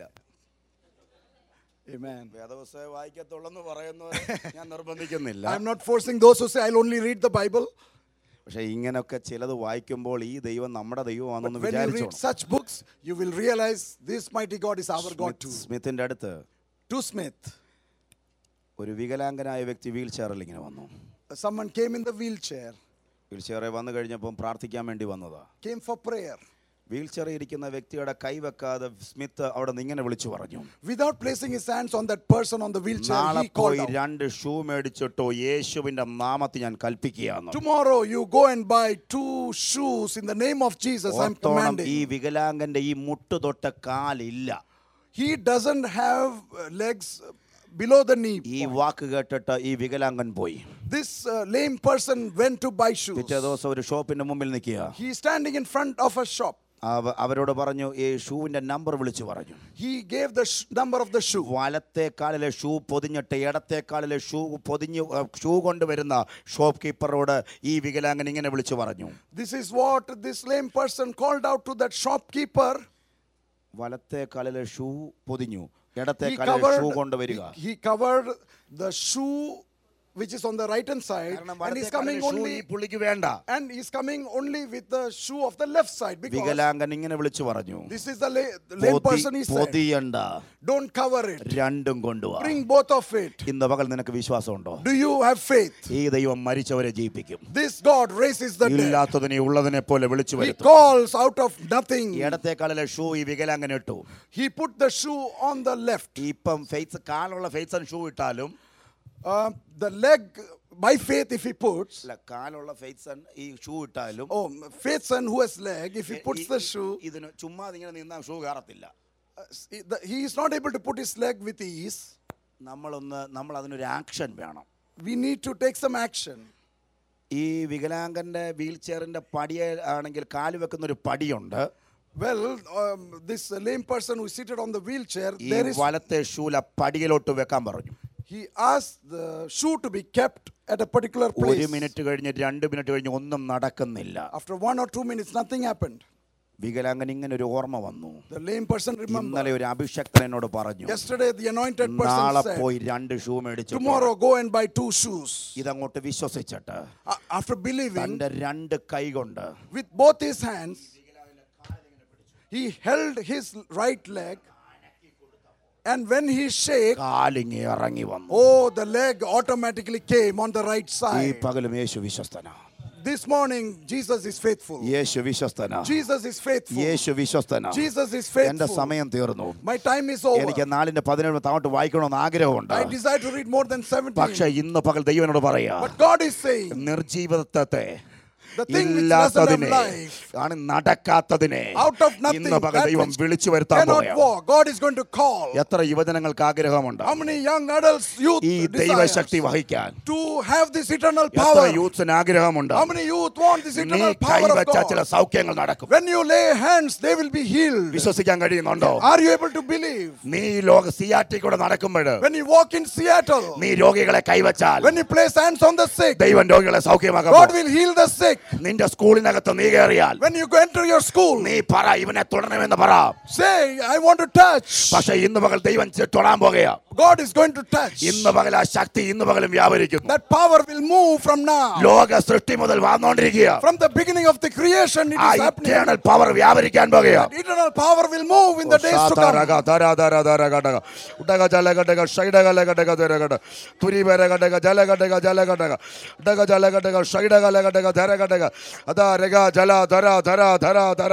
Amen. വേദപുസ്തകം വായിക്കത്തുള്ളെന്ന് പറയുന്നത് ഞാൻ നിർബന്ധിക്കുന്നില്ല I'm not forcing those who say, I'll only read the Bible. പക്ഷെ ഇങ്ങനെയൊക്കെ ചിലത് വായിക്കുമ്പോൾ ഈ ദൈവം നമ്മുടെ ദൈവമാണെന്ന് When you read വിചാരിച്ചു such books, you will realize this mighty God is our God too. സ്മിത്തിന്റെ അടുത്ത് To Smith, ഒരു വികലാംഗനായ വ്യക്തി വീൽ ചെയറിൽ ഇങ്ങനെ വന്നു someone came in the wheelchair, വീൽ ചെയറിൽ വന്നു കഴിഞ്ഞപ്പം പ്രാർത്ഥിക്കാൻ വേണ്ടി വന്നതാ came for prayer. വീൽ ചെയറിൽ ഇരിക്കുന്ന വ്യക്തിയുടെ കൈ വെക്കാതെ സ്മിത്ത് അവിടെ നിന്ന് ഇങ്ങനെ വിളിച്ചു പറഞ്ഞു Without placing his hands on that person on the wheelchair, നാളെ he called പോയി out. രണ്ട് ഷൂ മേടിച്ചിട്ടോ യേശുവിന്റെ നാമത്തിൽ ഞാൻ കൽപ്പിക്കുകയാണ് Tomorrow you go and buy two shoes in the name of Jesus. I'm ഓർത്തോണം ഈ commanding. വികലാംഗന്റെ ഈ മുട്ട് തൊട്ട കാലില്ല He doesn't have uh, legs uh, below the knee. ഈ വാക്ക് കേട്ടിട്ട് ഈ വികലാംഗൻ പോയി This uh, lame person went to buy shoes. പിറ്റേ ദിവസം ഒരു ഷോപ്പിന്റെ മുമ്പിൽ നിൽക്കുക He's standing in front of a shop. അവ- അവരോട് പറഞ്ഞു ഈ ഷൂവിന്റെ നമ്പർ വിളിച്ചു പറഞ്ഞു He gave the sh- number of the shoe. വലത്തെ കാലിലെ ഷൂ പൊതിഞ്ഞിട്ട് ഇടത്തെ കാലിലെ ഷൂ പൊതിഞ്ഞ് അഹ് ഷൂ കൊണ്ടുവരുന്ന ഷോപ്പ് കീപ്പറോട് ഈ വികലാംഗൻ ഇങ്ങനെ വിളിച്ചു പറഞ്ഞു This is what this lame person called out to that shopkeeper. വലത്തെ കാലിലെ ഷൂ പൊതിഞ്ഞു ഇടത്തെ He കാലിലെ ഷൂ covered, കൊണ്ടുവരിക he, he covered the shoe which is on the right hand side, കാരണം and he's വലത്തെ coming കാലിലെ shoe only ഈ പുള്ളിക്ക് വേണ്ട and he's coming only with the shoe of the left side because വികലാംഗൻ ഇങ്ങനെ വിളിച്ചു പറഞ്ഞു this is the, la- the lame പൊതി- person he said. പൊതിയണ്ട Don't cover it. രണ്ടും കൊണ്ടുവാ Bring both of it. ഇന്ന് പകൽ നിനക്ക് വിശ്വാസമുണ്ടോ Do you have faith? ഈ ദൈവം മരിച്ചവരെ ജീവിപ്പിക്കും This God raises the dead. ഇല്ലാത്തതിനെ ഉള്ളതിനെ പോലെ വിളിച്ചു He വരുത്തും calls out of nothing. ഇടത്തെ കാലിലെ ഷൂ ഈ വികലാംഗൻ ഇട്ടു He put the shoe on the left. ഇപ്പം ഫെയ്സ് കാലുള്ള ഫെയ്സൺ ഷൂ ഇട്ടാലും Uh, the leg, by faith, if he puts, അല്ല കാലുള്ള ഫെയ്സൺ ഈ ഷൂ ഇട്ടാലും oh, faith son who has leg, if he puts ഈ- the ഈ- shoe, ഇതിന് ചുമ്മാ ഇങ്ങനെ നിന്നാ ഷൂ കയറത്തില്ല uh, see, the- he is not able to put his leg with ease. നമ്മളൊന്ന് നമ്മൾ അതിനൊരു ആക്ഷൻ വേണം We need to take some action. ഈ വികലാംഗന്റെ വീൽ ചെയറിന്റെ പടിയെ ആണെങ്കിൽ കാല് വെക്കുന്ന ഒരു പടിയുണ്ട് Well, um, this uh, lame person who is seated on the wheelchair, ഈ there is, വലത്തെ ഷൂല പടിയിലോട്ട് വെക്കാൻ പറഞ്ഞു he asked the shoe to be kept at a particular ഒരു place. മിനിറ്റ് കഴിഞ്ഞ് രണ്ട് മിനിറ്റ് കഴിഞ്ഞ് ഒന്നും നടക്കുന്നില്ല After one or two minutes, nothing happened. വികലാംഗൻ ഇങ്ങനെ ഒരു ഓർമ്മ വന്നു The lame person ഇന്നലെ remembered. ഒരു അഭിഷക്തൻ എന്നോട് പറഞ്ഞു Yesterday, the anointed നാളെ person said, പോയി രണ്ട് ഷൂ മേടിച്ചു Tomorrow, go and buy two shoes. ഇതങ്ങോട്ട് വിശ്വസിച്ചിട്ട് A- After believing, തന്റെ രണ്ട് കൈ കൊണ്ട് with both his hands, he held his right leg. And when he shake, കാലിങ്ങി ഇറങ്ങി വന്നു oh, the leg automatically came on the right ഈ side. പകലും യേശു വിശ്വസ്തന This morning, Jesus is faithful. Yeshu വിശ്വസ്തന Jesus is faithful. Yeshu വിശ്വസ്തന Jesus is എന്റെ faithful. സമയം തീർന്നു My time is over. എനിക്ക് നാലിന്റെ പതിനേഴ് താമട്ട് വായിക്കണമെന്ന് ആഗ്രഹമുണ്ട് I desire to read more than 17. പക്ഷെ ഇന്ന് പകൽ ദൈവനോട് പറയാ But God is saying, നിർജീവിതത്തെ the thing which doesn't have ഇല്ലാത്തതിനെ life, ആണ് നടക്കാത്തതിനെ out of nothing, ഇന്ന് പകൽ that ദൈവം which വിളിച്ചു വരുത്താൻ cannot പോയാ walk, God is going to call. എത്ര യുവജനങ്ങൾക്ക് ആഗ്രഹമുണ്ട് How many young adults, youth, ഈ desires ദൈവശക്തി വഹിക്കാൻ to have this eternal എത്ര power? യൂത്ത്സിന് ആഗ്രഹമുണ്ട് How many youth want this നീ eternal power of കൈവച്ച ചില God? സൗഖ്യങ്ങൾ നടക്കും When you lay hands, they will be healed. വിശ്വസിക്കാൻ കഴിയുന്നുണ്ടോ Are you able to believe? നീ ഈ ലോക സിയാറ്റി കൂടെ നടക്കുമ്പോൾ When you walk in Seattle, നീ രോഗികളെ കൈവച്ചാൽ when you place hands on the sick, ദൈവം രോഗികളെ സൗഖ്യമാക്കാൻ God പോകും. will heal the sick. നിന്റെ സ്കൂളിനകത്ത് നീ കയറിയാൽ When you go enter your school, നീ പറ ഇവനെ തുടരണമെന്ന് പറ say, I want to touch. പക്ഷെ ഇന്ന് പകൽ ദൈവം ചെ- തൊടാൻ പോകുകയാ God is going to touch. ഇന്ന് പകൽ ആ ശക്തി ഇന്ന് പകലും വ്യാപരിക്കുന്നു That power will move from now. ലോക സൃഷ്ടി മുതൽ വന്നുകൊണ്ടിരിക്കുക From the beginning of the creation, it ആ is happening. ഇറ്റേണൽ പവർ വ്യാപരിക്കാൻ പോകുകയാ That eternal power will move in the days to come. സാതാരക, ധരാധര, ധരഘടക, ഉടക, ജലഘടക, ഷൈഡകലഘടക, ധരഘടക, തുരിവരഘടക, ജലഘടക, ജലഘടക, ഉടക, ജലഘടക, ഷൈഡകലഘടക, ധരഘടക, അതാ, രഗ, ജല, ധര, ധര, ധര, ധര.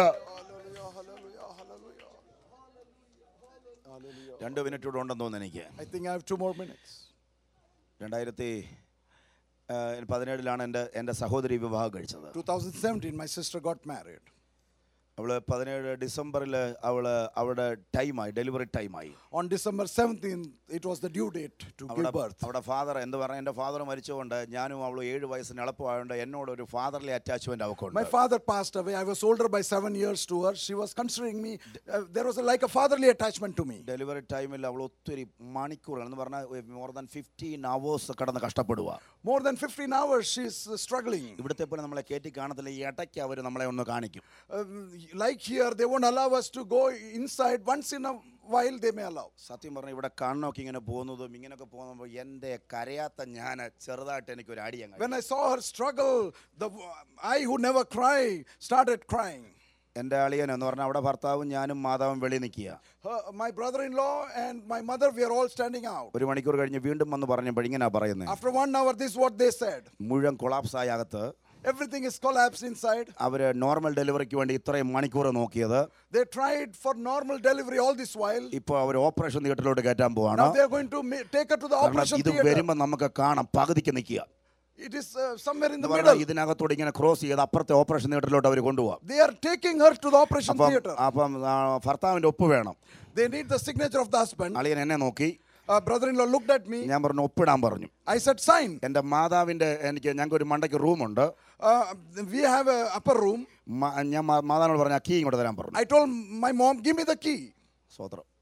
രണ്ട് മിനിറ്റ് കൂടെ ഉണ്ടെന്ന് തോന്നുന്നു എനിക്ക് I think I have two more minutes. രണ്ടായിരത്തി ആ, പതിനേഴിലാണ് എൻ്റെ എൻ്റെ സഹോദരി വിവാഹം കഴിച്ചത് 2017, my sister got married. അവള് പതിനേഴ് ഡിസംബറിൽ അവള് അവളുടെ ടൈമായി ഡെലിവറി ടൈമായി On December 17th, it was the due date to give അവിടെ birth. അവിടെ ഫാദർ എന്ത് പറഞ്ഞാൽ എൻ്റെ ഫാദർ മരിച്ചുകൊണ്ട് ഞാനും അവളും ഏഴ് വയസ്സിന് എളുപ്പമായതുകൊണ്ട് എന്നോട് ഒരു ഫാദർലി അറ്റാച്ച്മെന്റ് My അവക്കുണ്ട് father passed away. I was older by seven years to her. She was considering me. Uh, there was a, like a fatherly attachment to me. Delivery ടൈമിൽ അവൾ ഒത്തിരി മണിക്കൂറുകൾ എന്ന് പറഞ്ഞാൽ മോർ ദാൻ ഫിഫ്റ്റീൻ അവേഴ്സ് കടന്ന് കഷ്ടപ്പെടുക More than 15 hours, she's uh, struggling. ഇവിടുത്തെ പോലെ നമ്മളെ കയറ്റി കാണത്തില്ല ഈ ഇടയ്ക്ക് അവർ നമ്മളെ ഒന്ന് കാണിക്കും Um, like here, they won't allow us to go inside. Once in a while, they may allow. സത്യം പറഞ്ഞാൽ ഇവിടെ കണ്ണൊക്കെ ഇങ്ങനെ പോകുന്നതും ഇങ്ങനെയൊക്കെ പോകുമ്പോൾ എൻ്റെ കരയാത്ത ഞാൻ ചെറുതായിട്ട് എനിക്ക് ഒരു അടിയങ്ങ When I saw her struggle, the I who never cry started crying. എൻ്റെ അളിയൻ എന്ന് പറഞ്ഞാൽ അവിടെ ഭർത്താവും ഞാനും മാതാവും വെളി നിൽക്കുക Her, my brother-in-law and my mother, we are all standing out. ഒരു മണിക്കൂർ കഴിഞ്ഞ് വീണ്ടും വന്ന് പറഞ്ഞപ്പോൾ ഇങ്ങനെ പറയുന്നത് After one hour, this is what they said. മുഴുവൻ കൊളാപ്സായ അകത്ത് Everything is collapsed inside. അവർ നോർമൽ ഡെലിവറിക്ക് വേണ്ടി ഇത്രയും മണിക്കൂർ നോക്കിയത് They tried for normal delivery all this while. ഇപ്പോൾ അവർ ഓപ്പറേഷൻ തിയേറ്ററിലോട്ട് കയറ്റാൻ പോവാണ് Now they are going to ma- take her to the കാരണം operation ഇത് theater. വരുമ്പോൾ നമുക്ക് കാണാം പകുതിക്ക് നിൽക്കുക It is uh, somewhere in എന്ന് the പറഞ്ഞാൽ middle. ഇതിനകത്തോട് ഇങ്ങനെ ക്രോസ് ചെയ്ത് അപ്പുറത്തെ ഓപ്പറേഷൻ തിയേറ്ററിലോട്ട് അവർ കൊണ്ടുപോകാം They are taking her to the operation അപ്പം theater. അപ്പം ആ, ഭർത്താവിൻ്റെ ഒപ്പ് വേണം They need the signature of the husband. അളിയൻ എന്നെ നോക്കി Uh, brother-in-law looked at me. ഞാൻ പറഞ്ഞു ഒപ്പിടാൻ പറഞ്ഞു I said, sign. എൻ്റെ മാതാവിൻ്റെ എനിക്ക് ഞങ്ങൾക്ക് ഒരു മണ്ടയ്ക്ക് റൂമുണ്ട് Uh, we have a upper room. മ- ഞാൻ മാ- മാതാവിനോട് പറഞ്ഞു ആ കീ ഇങ്ങോട്ട് തരാൻ പറഞ്ഞു I told my mom, give me the key. സ്വത്രം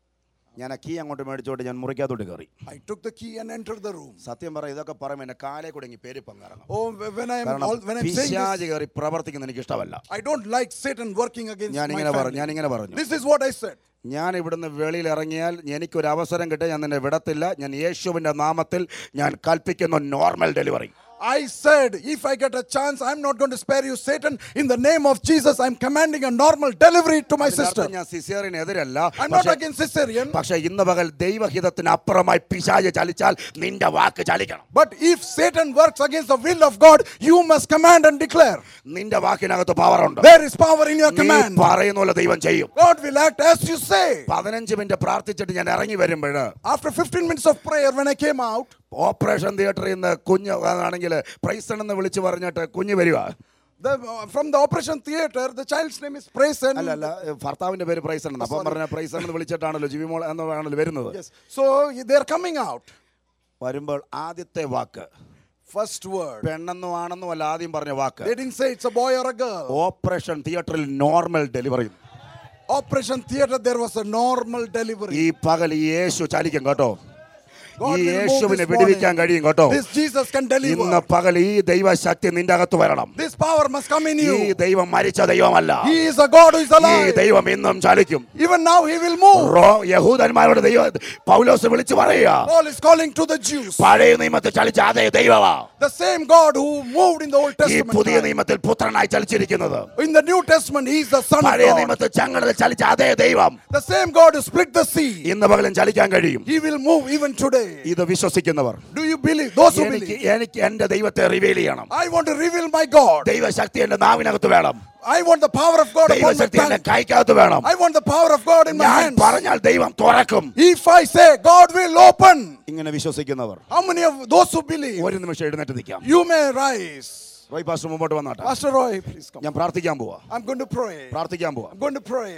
ഞാൻ ആ കീ അങ്ങോട്ട് മേടിച്ചോട്ട് ഞാൻ മുറിക്കകത്തോട്ട് കയറി I took the key and entered the room. സത്യം പറ ഇതൊക്കെ പറയുമ്പോൾ എന്റെ കാലേ കൂടെ ഇങ്ങി പേര് പങ്കറങ്ങും Oh, when I'm, കാരണം all, when I'm saying പിശാച് this, കയറി പ്രവർത്തിക്കുന്ന എനിക്ക് ഇഷ്ടമല്ല I don't like Satan working against ഞാൻ my ഇങ്ങനെ പറഞ്ഞു family. ഞാൻ ഇങ്ങനെ പറഞ്ഞു This is what I said. ഞാൻ ഇവിടുന്ന് വെളിയിൽ ഇറങ്ങിയാൽ എനിക്കൊരു അവസരം കിട്ടിയ ഞാൻ നിന്നെ വിടത്തില്ല ഞാൻ യേശുവിന്റെ നാമത്തിൽ ഞാൻ കൽപ്പിക്കുന്ന normal delivery I said, if I get a chance, I'm not going to spare you, Satan. In the name of Jesus, I'm commanding a normal delivery to my sister. ഞാൻ സിസേറിന് എതിരല്ല I'm not പക്ഷേ- against cesarean. പക്ഷേ ഇന്ന് പകൽ ദൈവഹിതത്തിന് അപ്പുറമായി പിശാച് ചലിച്ചാൽ നിന്റെ വാക്ക് ചലിക്കണം But if Satan works against the will of God, you must command and declare. നിന്റെ വാക്കിനകത്ത് പവർ ഉണ്ട് There is power in your നീ command. പറയുന്ന പോലെ ദൈവം ചെയ്യും God will act as you say. പതിനഞ്ച് മിനിറ്റ് പ്രാർത്ഥിച്ചിട്ട് ഞാൻ ഇറങ്ങി വരുമ്പോൾ After 15 minutes of prayer, when I came out, operation തിയേറ്ററിൽ നിന്ന് കുഞ്ഞ് ആണെങ്കിൽ പ്രൈസൺ എന്ന് വിളിച്ച് പറഞ്ഞിട്ട് കുഞ്ഞ് വരിക the, uh, from the operation theater, the child's name is Prayson. അല്ല അല്ല ഭർത്താവിന്റെ പേര് പ്രൈസൺ എന്ന് അപ്പം പറഞ്ഞ പ്രൈസൺ എന്ന് വിളിച്ചിട്ടാണല്ലോ ജിവിമോൾ എന്നാണല്ലോ വരുന്നത് Yes. So they're coming out. വരുമ്പോൾ ആദ്യത്തെ വാക്ക് First word. പെണ്ണെന്നും ആണെന്നും അല്ല ആദ്യം പറഞ്ഞ വാക്ക് They didn't say it's a boy or a girl. Operation തിയേറ്ററിൽ normal delivery Operation theater, there was a normal delivery. ഈ പകൽ ഈ യേശു ചലിക്കും കേട്ടോ God ഈ will move യേശുവിനെ this വിടുവിക്കാൻ morning. കഴിയും കേട്ടോ This Jesus can ഇന്ന് deliver. പകൽ ഈ ദൈവശക്തി നിന്റെ അകത്ത് വരണം This power must come in ഈ you. ദൈവം മരിച്ച ദൈവമല്ല He is a God who is ഈ alive. ദൈവം ഇന്നും ചലിക്കും Even now, He will move. റോ യഹൂദന്മാരുടെ ദൈവം പൗലോസ് വിളിച്ചു പറയുക Paul is calling to the Jews. പഴയ നിയമത്തിൽ ചലിച്ച അതേ ദൈവമാ The same God who moved in the Old ഈ Testament. പുതിയ time. നിയമത്തിൽ പുത്രനായി ചലിച്ചിരിക്കുന്നത് In the New Testament, He is the Son of പഴയ God. നിയമത്തിൽ ചങ്ങടൽ ചലിച്ച അതേ ദൈവം The same God who split the sea. ഇന്ന് പകലും ചലിക്കാൻ കഴിയും He will move even today. ഇത് വിശ്വസിക്കുന്നവർ Do you believe? Those who എനിക്ക് believe. എനിക്ക് എന്റെ ദൈവത്തെ റിവീൽ ചെയ്യണം I want to reveal my God. ദൈവശക്തി എന്റെ നാവിനകത്ത് വേണം I want the power of God upon my ദൈവശക്തി എന്റെ tongue. കൈക്കകത്ത് വേണം I want the power of God in my ഞാൻ hands. പറഞ്ഞാൽ ദൈവം തുറക്കും If I say God will open, ഇങ്ങനെ വിശ്വസിക്കുന്നവർ how many of those who believe? ഒരു നിമിഷം എഴുന്നേറ്റ് നിൽക്കാം You may rise. Roy pastor മുമ്പോട്ട് വന്നാട്ടെ Pastor Roy, please come. ഞാൻ പ്രാർത്ഥിക്കാൻ പോവാ I'm going to pray. പ്രാർത്ഥിക്കാൻ പോവാ I'm going to pray.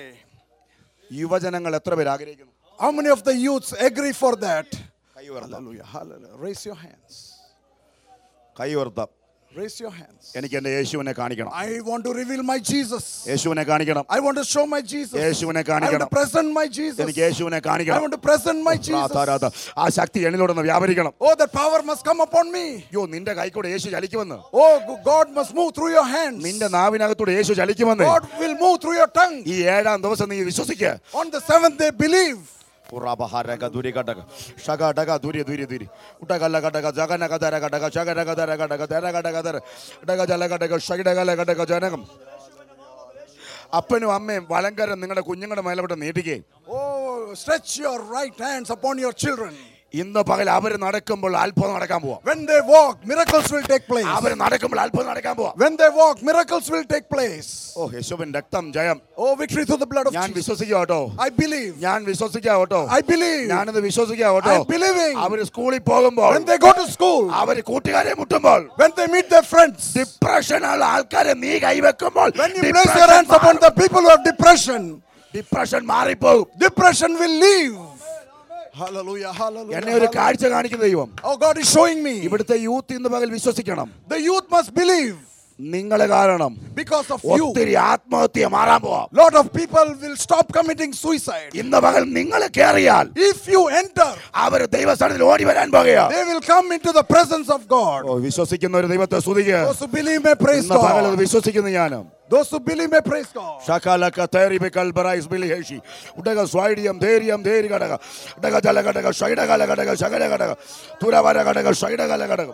യുവജനങ്ങൾ എത്ര പേര് ആഗ്രഹിക്കുന്നു How many of the youths agree for that? കൈ ഉയർത്താം Hallelujah. Hallelujah. Raise your hands. കൈ ഉയർത്താം Raise your hands. എനിക്ക് എന്റെ യേശുവിനെ കാണിക്കണം I want to reveal my Jesus. യേശുവിനെ കാണിക്കണം I want to show my Jesus. യേശുവിനെ I want to കാണിക്കണം present my Jesus. എനിക്ക് യേശുവിനെ I കാണിക്കണം want to present my പ്രാതാരാധ. Jesus. ആ ശക്തി എന്നിലൂടെ വ്യാപരിക്കണം Oh, that power must come upon me. യോ നിന്റെ കൈക്കൂടെ യേശു ചലിക്കുമെന്ന് Oh, God must move through your hands. നിന്റെ നാവിനകത്തൂടെ യേശു ചലിക്കുമെന്ന് God will move through your tongue. ഈ ഏഴാം ദിവസം നീ വിശ്വസിക്കുക On the seventh day, believe. ഉറബഹരക ദുരികടക ഷകടക ദുരി ദുരി ദുരി ഉടകലകടക ജഗനകദരകടക ശകരകദരകടക ദരകടകദര ഡഗജലകടക ഷകിടകലകടക ജനകം അപ്പനും അമ്മയും വലങ്കരം നിങ്ങളുടെ കുഞ്ഞുങ്ങളുടെ മേലോട്ട് നീട്ടിക്കേ Oh, stretch your right hands upon your children. ഇന്ന് പകൽ അവർ നടക്കുമ്പോൾ അത്ഭുതം നടക്കാൻ പോവാം When they walk, miracles will take place. അവർ നടക്കുമ്പോൾ അത്ഭുതം നടക്കാൻ പോവാം When they walk, miracles will take place. ഓ യേശുവിൻ രക്തം ജയം Oh, victory through the blood of ഞാൻ Jesus. വിശ്വസിക്കുക കേട്ടോ I believe. ഞാൻ വിശ്വസിക്കുക കേട്ടോ I believe. ഞാനിത് വിശ്വസിക്കുക കേട്ടോ I'm believing. അവര് സ്കൂളിൽ പോകുമ്പോൾ When they go to school, അവര് കൂട്ടുകാരെ മുട്ടുമ്പോൾ when they meet their friends, ഡിപ്രഷനുള്ള ആൾക്കാരെ നീ കൈവെക്കുമ്പോൾ when you place your hands upon the people who have depression, depression മാറിപ്പോകും depression will leave. Hallelujah, hallelujah. എന്നെ ഒരു hallelujah. കാഴ്ച കാണിക്കുന്ന ദൈവം Oh, God is showing me. ഇവിടുത്തെ യൂത്ത് ഇന്ന് പകൽ വിശ്വസിക്കണം The youth must believe നിങ്ങളെ കാരണം because of you. ഒത്തിരി ആത്മഹത്യ മാറാൻ പോവാം Lot of people will stop committing suicide. ഇന്ന് പകൽ നിങ്ങൾ കയറിയാൽ If you enter, അവർ ദൈവസ്ഥാനത്തിൽ ഓടി വരാൻ പോകുക they will come into the presence of God. ഓ വിശ്വസിക്കുന്ന ഒരു ദൈവത്തെ സ്തുതിക്കുക Those who believe may praise ഇന്ന് പകൽ അത് God. വിശ്വസിക്കുന്നു ഞാനും Those who believe may praise God. ശകലക തേരിബി കൽബറൈസ് ബിലിഹേഷി ഉടക സ്വൈഡിയം ധൈര്യം ധൈര്യ ഘടക ഉടക ജല ഘടക ഷൈഡകല ഘടക ശകല ഘടക തുരവര ഘടക ഷൈഡകല ഘടകം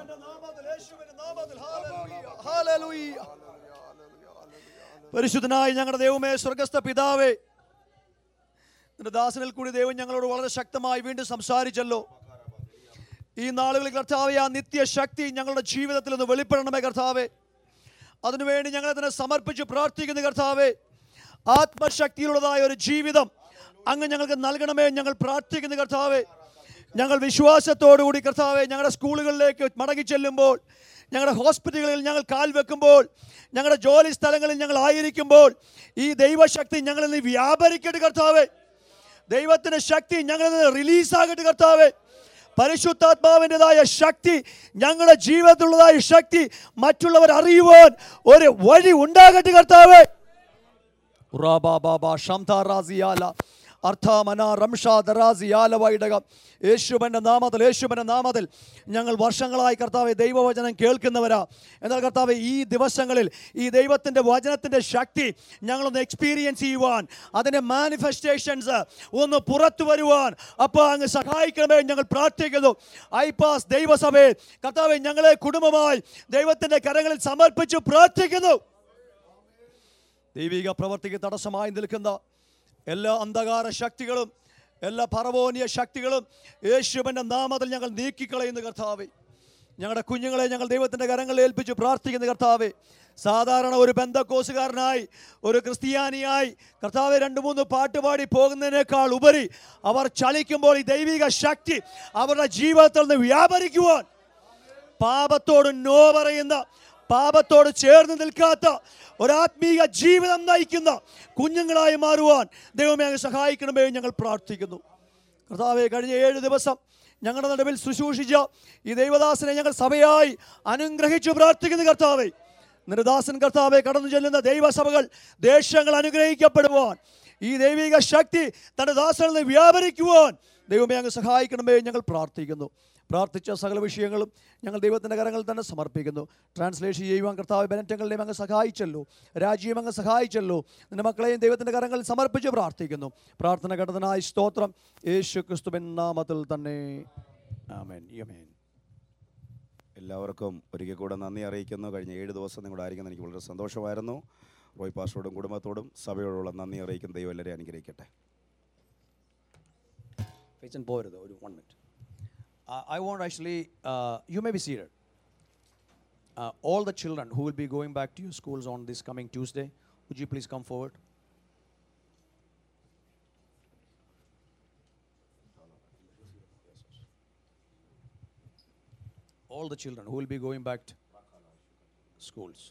പരിശുദ്ധനായ ഞങ്ങളുടെ ദൈവമേ സ്വർഗസ്ഥ പിതാവേ നിന്റെ ദാസനിൽ കൂടി ദൈവം ഞങ്ങളോട് വളരെ ശക്തമായി വീണ്ടും സംസാരിച്ചല്ലോ ഈ നാളുകളിൽ കർത്താവെ ആ നിത്യശക്തി ഞങ്ങളുടെ ജീവിതത്തിൽ നിന്ന് വെളിപ്പെടണമേ കർത്താവെ അതിനുവേണ്ടി ഞങ്ങളെ തന്നെ സമർപ്പിച്ച് പ്രാർത്ഥിക്കുന്ന കർത്താവെ ആത്മശക്തിയുള്ളതായ ഒരു ജീവിതം അങ്ങ് ഞങ്ങൾക്ക് നൽകണമേ ഞങ്ങൾ പ്രാർത്ഥിക്കുന്ന കർത്താവെ ഞങ്ങൾ വിശ്വാസത്തോടുകൂടി കർത്താവെ ഞങ്ങളുടെ സ്കൂളുകളിലേക്ക് മടങ്ങി ചെല്ലുമ്പോൾ ഞങ്ങളുടെ ഹോസ്പിറ്റലുകളിൽ ഞങ്ങൾ കാൽ വെക്കുമ്പോൾ ഞങ്ങളുടെ ജോലി സ്ഥലങ്ങളിൽ ഞങ്ങൾ ആയിരിക്കുമ്പോൾ ഈ ദൈവശക്തി ഞങ്ങളിൽ നിന്ന് വ്യാപരിക്കട്ടെ കർത്താവെ ദൈവത്തിന്റെ ശക്തി ഞങ്ങളിൽ നിന്ന് റിലീസാകട്ടെ കർത്താവെ പരിശുദ്ധാത്മാവിൻ്റെതായ ശക്തി ഞങ്ങളുടെ ജീവിതത്തിലുള്ളതായ ശക്തി മറ്റുള്ളവർ അറിയുവാൻ ഒരു വഴി ഉണ്ടാകട്ടെ കർത്താവേ റാബാബാബാ ഷംതാറാസിയാല. അർത്ഥമന റംഷ ദറാസി ആലവൈടക യേശുവിൻ്റെ നാമത്തിൽ യേശുവിൻ്റെ നാമത്തിൽ ഞങ്ങൾ വർഷങ്ങളായി കർത്താവെ ദൈവവചനം കേൾക്കുന്നവരാ എന്നാൽ കർത്താവെ ഈ ദിവസങ്ങളിൽ ഈ ദൈവത്തിൻ്റെ വചനത്തിൻ്റെ ശക്തി ഞങ്ങളൊന്ന് എക്സ്പീരിയൻസ് ചെയ്യുവാൻ അതിൻ്റെ മാനിഫെസ്റ്റേഷൻസ് ഒന്ന് പുറത്തു വരുവാൻ അപ്പോൾ അങ്ങ് സഹായിക്കണമേ ഞങ്ങൾ പ്രാർത്ഥിക്കുന്നു ഐപാസ് ദൈവസഭയെ കർത്താവെ ഞങ്ങളെ കുടുംബമായി ദൈവത്തിൻ്റെ കരങ്ങളിൽ സമർപ്പിച്ച് പ്രാർത്ഥിക്കുന്നു ദൈവിക പ്രവർത്തിക്ക് തടസ്സമായി നിൽക്കുന്ന എല്ലാ അന്ധകാര ശക്തികളും എല്ലാ പറവോനിയ ശക്തികളും യേശുവിൻ്റെ നാമത്തിൽ ഞങ്ങൾ നീക്കിക്കളയുന്ന കർത്താവെ ഞങ്ങളുടെ കുഞ്ഞുങ്ങളെ ഞങ്ങൾ ദൈവത്തിൻ്റെ കരങ്ങളിൽ ഏൽപ്പിച്ച് പ്രാർത്ഥിക്കുന്ന കർത്താവെ സാധാരണ ഒരു ബന്ധക്കോസുകാരനായി ഒരു ക്രിസ്ത്യാനിയായി കർത്താവ് രണ്ട് മൂന്ന് പാട്ടുപാടി പോകുന്നതിനേക്കാൾ ഉപരി അവർ ചലിക്കുമ്പോൾ ഈ ദൈവിക ശക്തി അവരുടെ ജീവിതത്തിൽ നിന്ന് വ്യാപരിക്കുവാൻ പാപത്തോട് നോ പറയുന്ന പാപത്തോട് ചേർന്ന് നിൽക്കാത്ത ഒരാത്മീക ജീവിതം നയിക്കുന്ന കുഞ്ഞുങ്ങളായി മാറുവാൻ ദൈവമേ അങ്ങ് സഹായിക്കണമേ എന്ന് ഞങ്ങൾ പ്രാർത്ഥിക്കുന്നു കർത്താവെ കഴിഞ്ഞ ഏഴ് ദിവസം ഞങ്ങളുടെ നടുവിൽ ശുശ്രൂഷിച്ച ഈ ദൈവദാസനെ ഞങ്ങൾ സഭയായി അനുഗ്രഹിച്ചു പ്രാർത്ഥിക്കുന്നു കർത്താവെ നിർദാസൻ കർത്താവെ കടന്നു ചെല്ലുന്ന ദൈവസഭകൾ ദേശങ്ങൾ അനുഗ്രഹിക്കപ്പെടുവാൻ ഈ ദൈവിക ശക്തി തൻ്റെ ദാസനിൽ നിന്ന് വ്യാപരിക്കുവാൻ ദൈവമേ അങ്ങ് സഹായിക്കണമേ എന്ന് ഞങ്ങൾ പ്രാർത്ഥിക്കുന്നു പ്രാർത്ഥിച്ച സകല വിഷയങ്ങളും ഞങ്ങൾ ദൈവത്തിൻ്റെ കരങ്ങളിൽ തന്നെ സമർപ്പിക്കുന്നു ട്രാൻസ്ലേഷൻ ചെയ്യുവാൻ കർത്താവ് ബെനറ്റങ്ങളെയും അങ്ങ് സഹായിച്ചല്ലോ രാജ്യം അങ്ങ് സഹായിച്ചല്ലോ നിന്റെ മക്കളെയും ദൈവത്തിൻ്റെ കരങ്ങളിൽ സമർപ്പിച്ച് പ്രാർത്ഥിക്കുന്നു പ്രാർത്ഥന ഘടനായി സ്തോത്രം യേശു ക്രിസ്തുവിൻ നാമത്തിൽ തന്നെ ആമേൻ യമേൻ എല്ലാവർക്കും ഒരിക്കൽ കൂടെ നന്ദി അറിയിക്കുന്നു കഴിഞ്ഞ ഏഴ് ദിവസം നിങ്ങളുടെ ആയിരിക്കുന്ന എനിക്ക് വളരെ സന്തോഷമായിരുന്നു റോയ് പാസ്റ്റോടും കുടുംബത്തോടും സഭയോടുള്ള നന്ദി അറിയിക്കുന്ന ദൈവം എല്ലാവരെയും അനുഗ്രഹിക്കട്ടെ ഫേച്ചൻ പോരുത് ഒരു one minute I want actually you may be seated all the children who will be going back to your schools on this coming Tuesday, would you please come forward? All the children who will be going back to schools.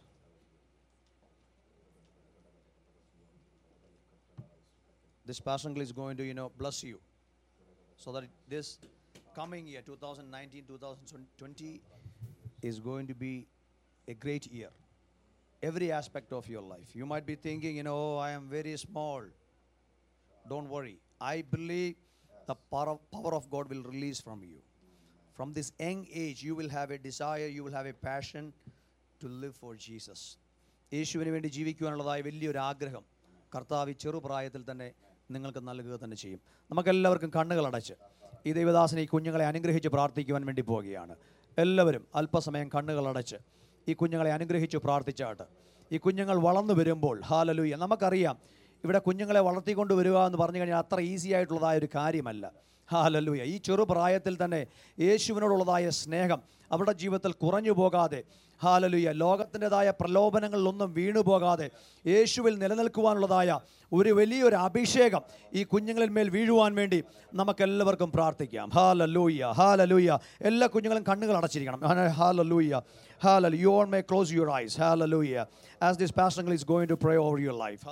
This pastor uncle is going to, you know, bless you so that this coming year 2019 2020 is going to be a great year every aspect of your life you might be thinking you know "Oh, i am very small don't worry i believe the power of, power of god will release from you from this young age you will have a desire you will have a passion to live for jesus യേശുവിന് വേണ്ടി ജീവിക്കുവാനുള്ളതായ വലിയൊരു ആഗ്രഹം കർത്താവ് ഈ ചെറുപ്രായത്തിൽ തന്നെ നിങ്ങൾക്ക് നൽകുക തന്നെ ചെയ്യും നമുക്കെല്ലാവർക്കും കണ്ണുകൾ അടച്ച് ഈ ദൈവദാസനെ ഈ കുഞ്ഞുങ്ങളെ അനുഗ്രഹിച്ച് പ്രാർത്ഥിക്കുവാൻ വേണ്ടി പോവുകയാണ് എല്ലാവരും അല്പസമയം കണ്ണുകൾ അടച്ച് ഈ കുഞ്ഞുങ്ങളെ അനുഗ്രഹിച്ച് പ്രാർത്ഥിച്ചാട്ട് ഈ കുഞ്ഞുങ്ങൾ വളർന്നു വരുമ്പോൾ ഹാലലൂയ നമുക്കറിയാം ഇവിടെ കുഞ്ഞുങ്ങളെ വളർത്തിക്കൊണ്ട് വരിക എന്ന് പറഞ്ഞു കഴിഞ്ഞാൽ അത്ര ഈസി ആയിട്ടുള്ളതായ ഒരു കാര്യമല്ല ഹാലലൂയ ഈ ചെറുപ്രായത്തിൽ തന്നെ യേശുവിനോടുള്ളതായ സ്നേഹം അവരുടെ ജീവിതത്തിൽ കുറഞ്ഞു പോകാതെ ഹാലലുയ ലോകത്തിൻ്റെതായ പ്രലോഭനങ്ങളിലൊന്നും വീണു പോകാതെ യേശുവിൽ നിലനിൽക്കുവാനുള്ളതായ ഒരു വലിയൊരു അഭിഷേകം ഈ കുഞ്ഞുങ്ങളിൽ മേൽ വീഴുവാൻ വേണ്ടി നമുക്കെല്ലാവർക്കും പ്രാർത്ഥിക്കാം ഹാലലൂയ ഹാലലൂയ എല്ലാ കുഞ്ഞുങ്ങളും കണ്ണുകൾ അടച്ചിരിക്കണം ഹാലലൂയ ഹാലൽ you on may close your eyes hallelujah as this pastor is going to pray over your life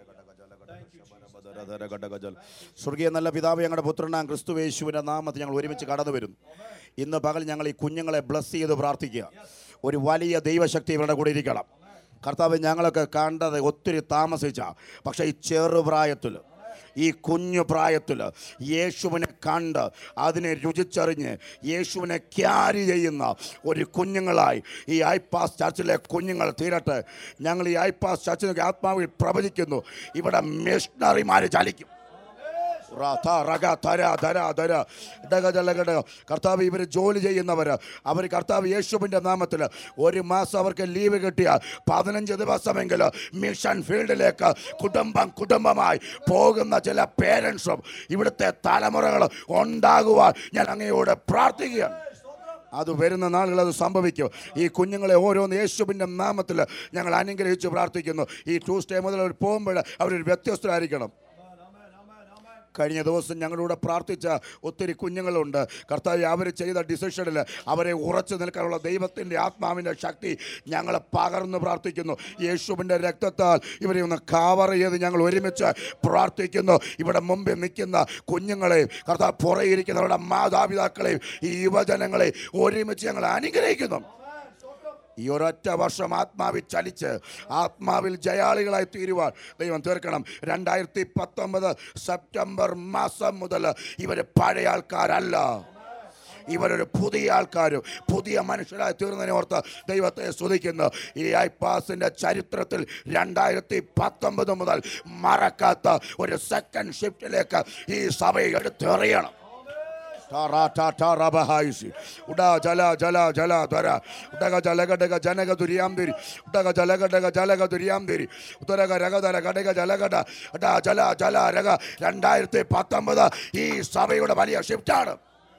സ്വർഗീയ നല്ല പിതാവ് ഞങ്ങളുടെ പുത്രനാം ക്രിസ്തു യേശുവിൻ്റെ നാമത്തിൽ ഞങ്ങൾ ഒരുമിച്ച് കടന്നു വരുന്നു ഇന്ന് പകൽ ഞങ്ങൾ ഈ കുഞ്ഞുങ്ങളെ ബ്ലസ് ചെയ്ത് പ്രാർത്ഥിക്കുക ഒരു വലിയ ദൈവശക്തി ഇവരുടെ കൂടെ ഇരിക്കണം കർത്താവ് ഞങ്ങളൊക്കെ കണ്ടത് ഒത്തിരി താമസിച്ച പക്ഷേ ഈ ചെറുപ്രായത്തിൽ ഈ കുഞ്ഞു പ്രായത്തിൽ യേശുവിനെ കണ്ട് അതിനെ രുചിച്ചറിഞ്ഞ് യേശുവിനെ ക്യാരി ചെയ്യുന്ന ഒരു കുഞ്ഞുങ്ങളായി ഈ ഐപാസ് ചർച്ചിലെ കുഞ്ഞുങ്ങൾ തീരട്ടെ ഞങ്ങൾ ഈ ഐപാസ് ചർച്ചിലേക്ക് ആത്മാവിൽ പ്രവചിക്കുന്നു ഇവിടെ മിഷണറിമാർ ചലിക്കും റഥ, റഗ, ധര, ധര, ധര. ഡഗ, ജല, ഗട. കർത്താവ് ഇവർ ജോലി ചെയ്യുന്നവർ അവർ കർത്താവ് യേശുവിൻ്റെ നാമത്തിൽ ഒരു മാസം അവർക്ക് ലീവ് കിട്ടിയാൽ പതിനഞ്ച് ദിവസമെങ്കിലും മിഷൻ ഫീൽഡിലേക്ക് കുടുംബം കുടുംബമായി പോകുന്ന ചില പേരൻസും ഇവിടുത്തെ തലമുറകൾ ഉണ്ടാകുവാൻ ഞാൻ അങ്ങയോട് പ്രാർത്ഥിക്കുകയാണ് അത് വരുന്ന നാളുകൾ അത് സംഭവിക്കും ഈ കുഞ്ഞുങ്ങളെ ഓരോന്ന് യേശുവിൻ്റെ നാമത്തിൽ ഞങ്ങൾ അനുഗ്രഹിച്ച് പ്രാർത്ഥിക്കുന്നു ഈ ട്യൂസ്ഡേ മുതൽ അവർ പോകുമ്പോൾ അവരൊരു വ്യത്യസ്തരായിരിക്കണം കഴിഞ്ഞ ദിവസം ഞങ്ങളൂടെ പ്രാർത്ഥിച്ച ഒത്തിരി കുഞ്ഞുങ്ങളുണ്ട് കർത്താവ് അവർ ചെയ്ത ഡിസിഷനിൽ അവരെ ഉറച്ചു നിൽക്കാനുള്ള ദൈവത്തിൻ്റെ ആത്മാവിൻ്റെ ശക്തി ഞങ്ങൾ പകർന്ന് പ്രാർത്ഥിക്കുന്നു യേശുവിൻ്റെ രക്തത്താൽ ഇവരെ ഒന്ന് കവർ ചെയ്ത് ഞങ്ങൾ ഒരുമിച്ച് പ്രാർത്ഥിക്കുന്നു ഇവിടെ മുമ്പിൽ നിൽക്കുന്ന കുഞ്ഞുങ്ങളെയും കർത്താവ് പുറയിരിക്കുന്നവരുടെ മാതാപിതാക്കളെയും ഈ യുവജനങ്ങളെയും ഒരുമിച്ച് ഞങ്ങൾ അനുഗ്രഹിക്കുന്നു ഈ ഒരൊറ്റ വർഷം ആത്മാവിൽ ചലിച്ച് ആത്മാവിൽ ജയാളികളായി തീരുവാൻ ദൈവം തീർക്കണം രണ്ടായിരത്തി പത്തൊമ്പത് സെപ്റ്റംബർ മാസം മുതൽ ഇവർ പഴയ ആൾക്കാരല്ല ഇവരൊരു പുതിയ ആൾക്കാരും പുതിയ മനുഷ്യരായി തീർന്നതിനെ ഓർത്ത് ദൈവത്തെ സ്തുതിക്കുന്നു ഈ ഐപാസിന്റെ ചരിത്രത്തിൽ രണ്ടായിരത്തി പത്തൊമ്പത് മുതൽ മറക്കാത്ത ഒരു സെക്കൻഡ് ഷിഫ്റ്റിലേക്ക് ഈ സഭയെ എടുത്തെറിയണം ടാറാ ടാ ടാ റബഹായിസി. ഉടാ ജല ജല ജല ധര ഉടക ജലഘടക ജനക ദുരിയാംതിരി ഉടക ജലഘടക ജലക ദുരിയാംതിരി ഉത്തരക രഗധര ഘടക ജലഘട ഉടാ ജല ജല രഗ രണ്ടായിരത്തി പത്തൊമ്പത് ഈ സഭയുടെ വലിയ ഷിഫ്റ്റാണ്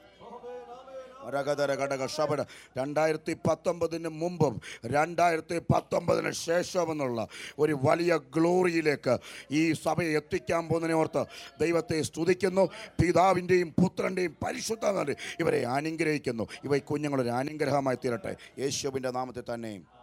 രഗധര ഘടക ശബട രണ്ടായിരത്തി പത്തൊമ്പതിന് മുമ്പും രണ്ടായിരത്തി പത്തൊമ്പതിന് ശേഷമെന്നുള്ള ഒരു വലിയ ഗ്ലോറിയിലേക്ക് ഈ സഭയെ എത്തിക്കാൻ പോകുന്നതിനെ ഓർത്ത് ദൈവത്തെ സ്തുതിക്കുന്നു പിതാവിൻ്റെയും പുത്രൻ്റെയും പരിശുദ്ധ ഇവരെ അനുഗ്രഹിക്കുന്നു ഇവ ഈ കുഞ്ഞുങ്ങളൊരു അനുഗ്രഹമായി തീരട്ടെ യേശുവിൻ്റെ നാമത്തിൽ തന്നെയും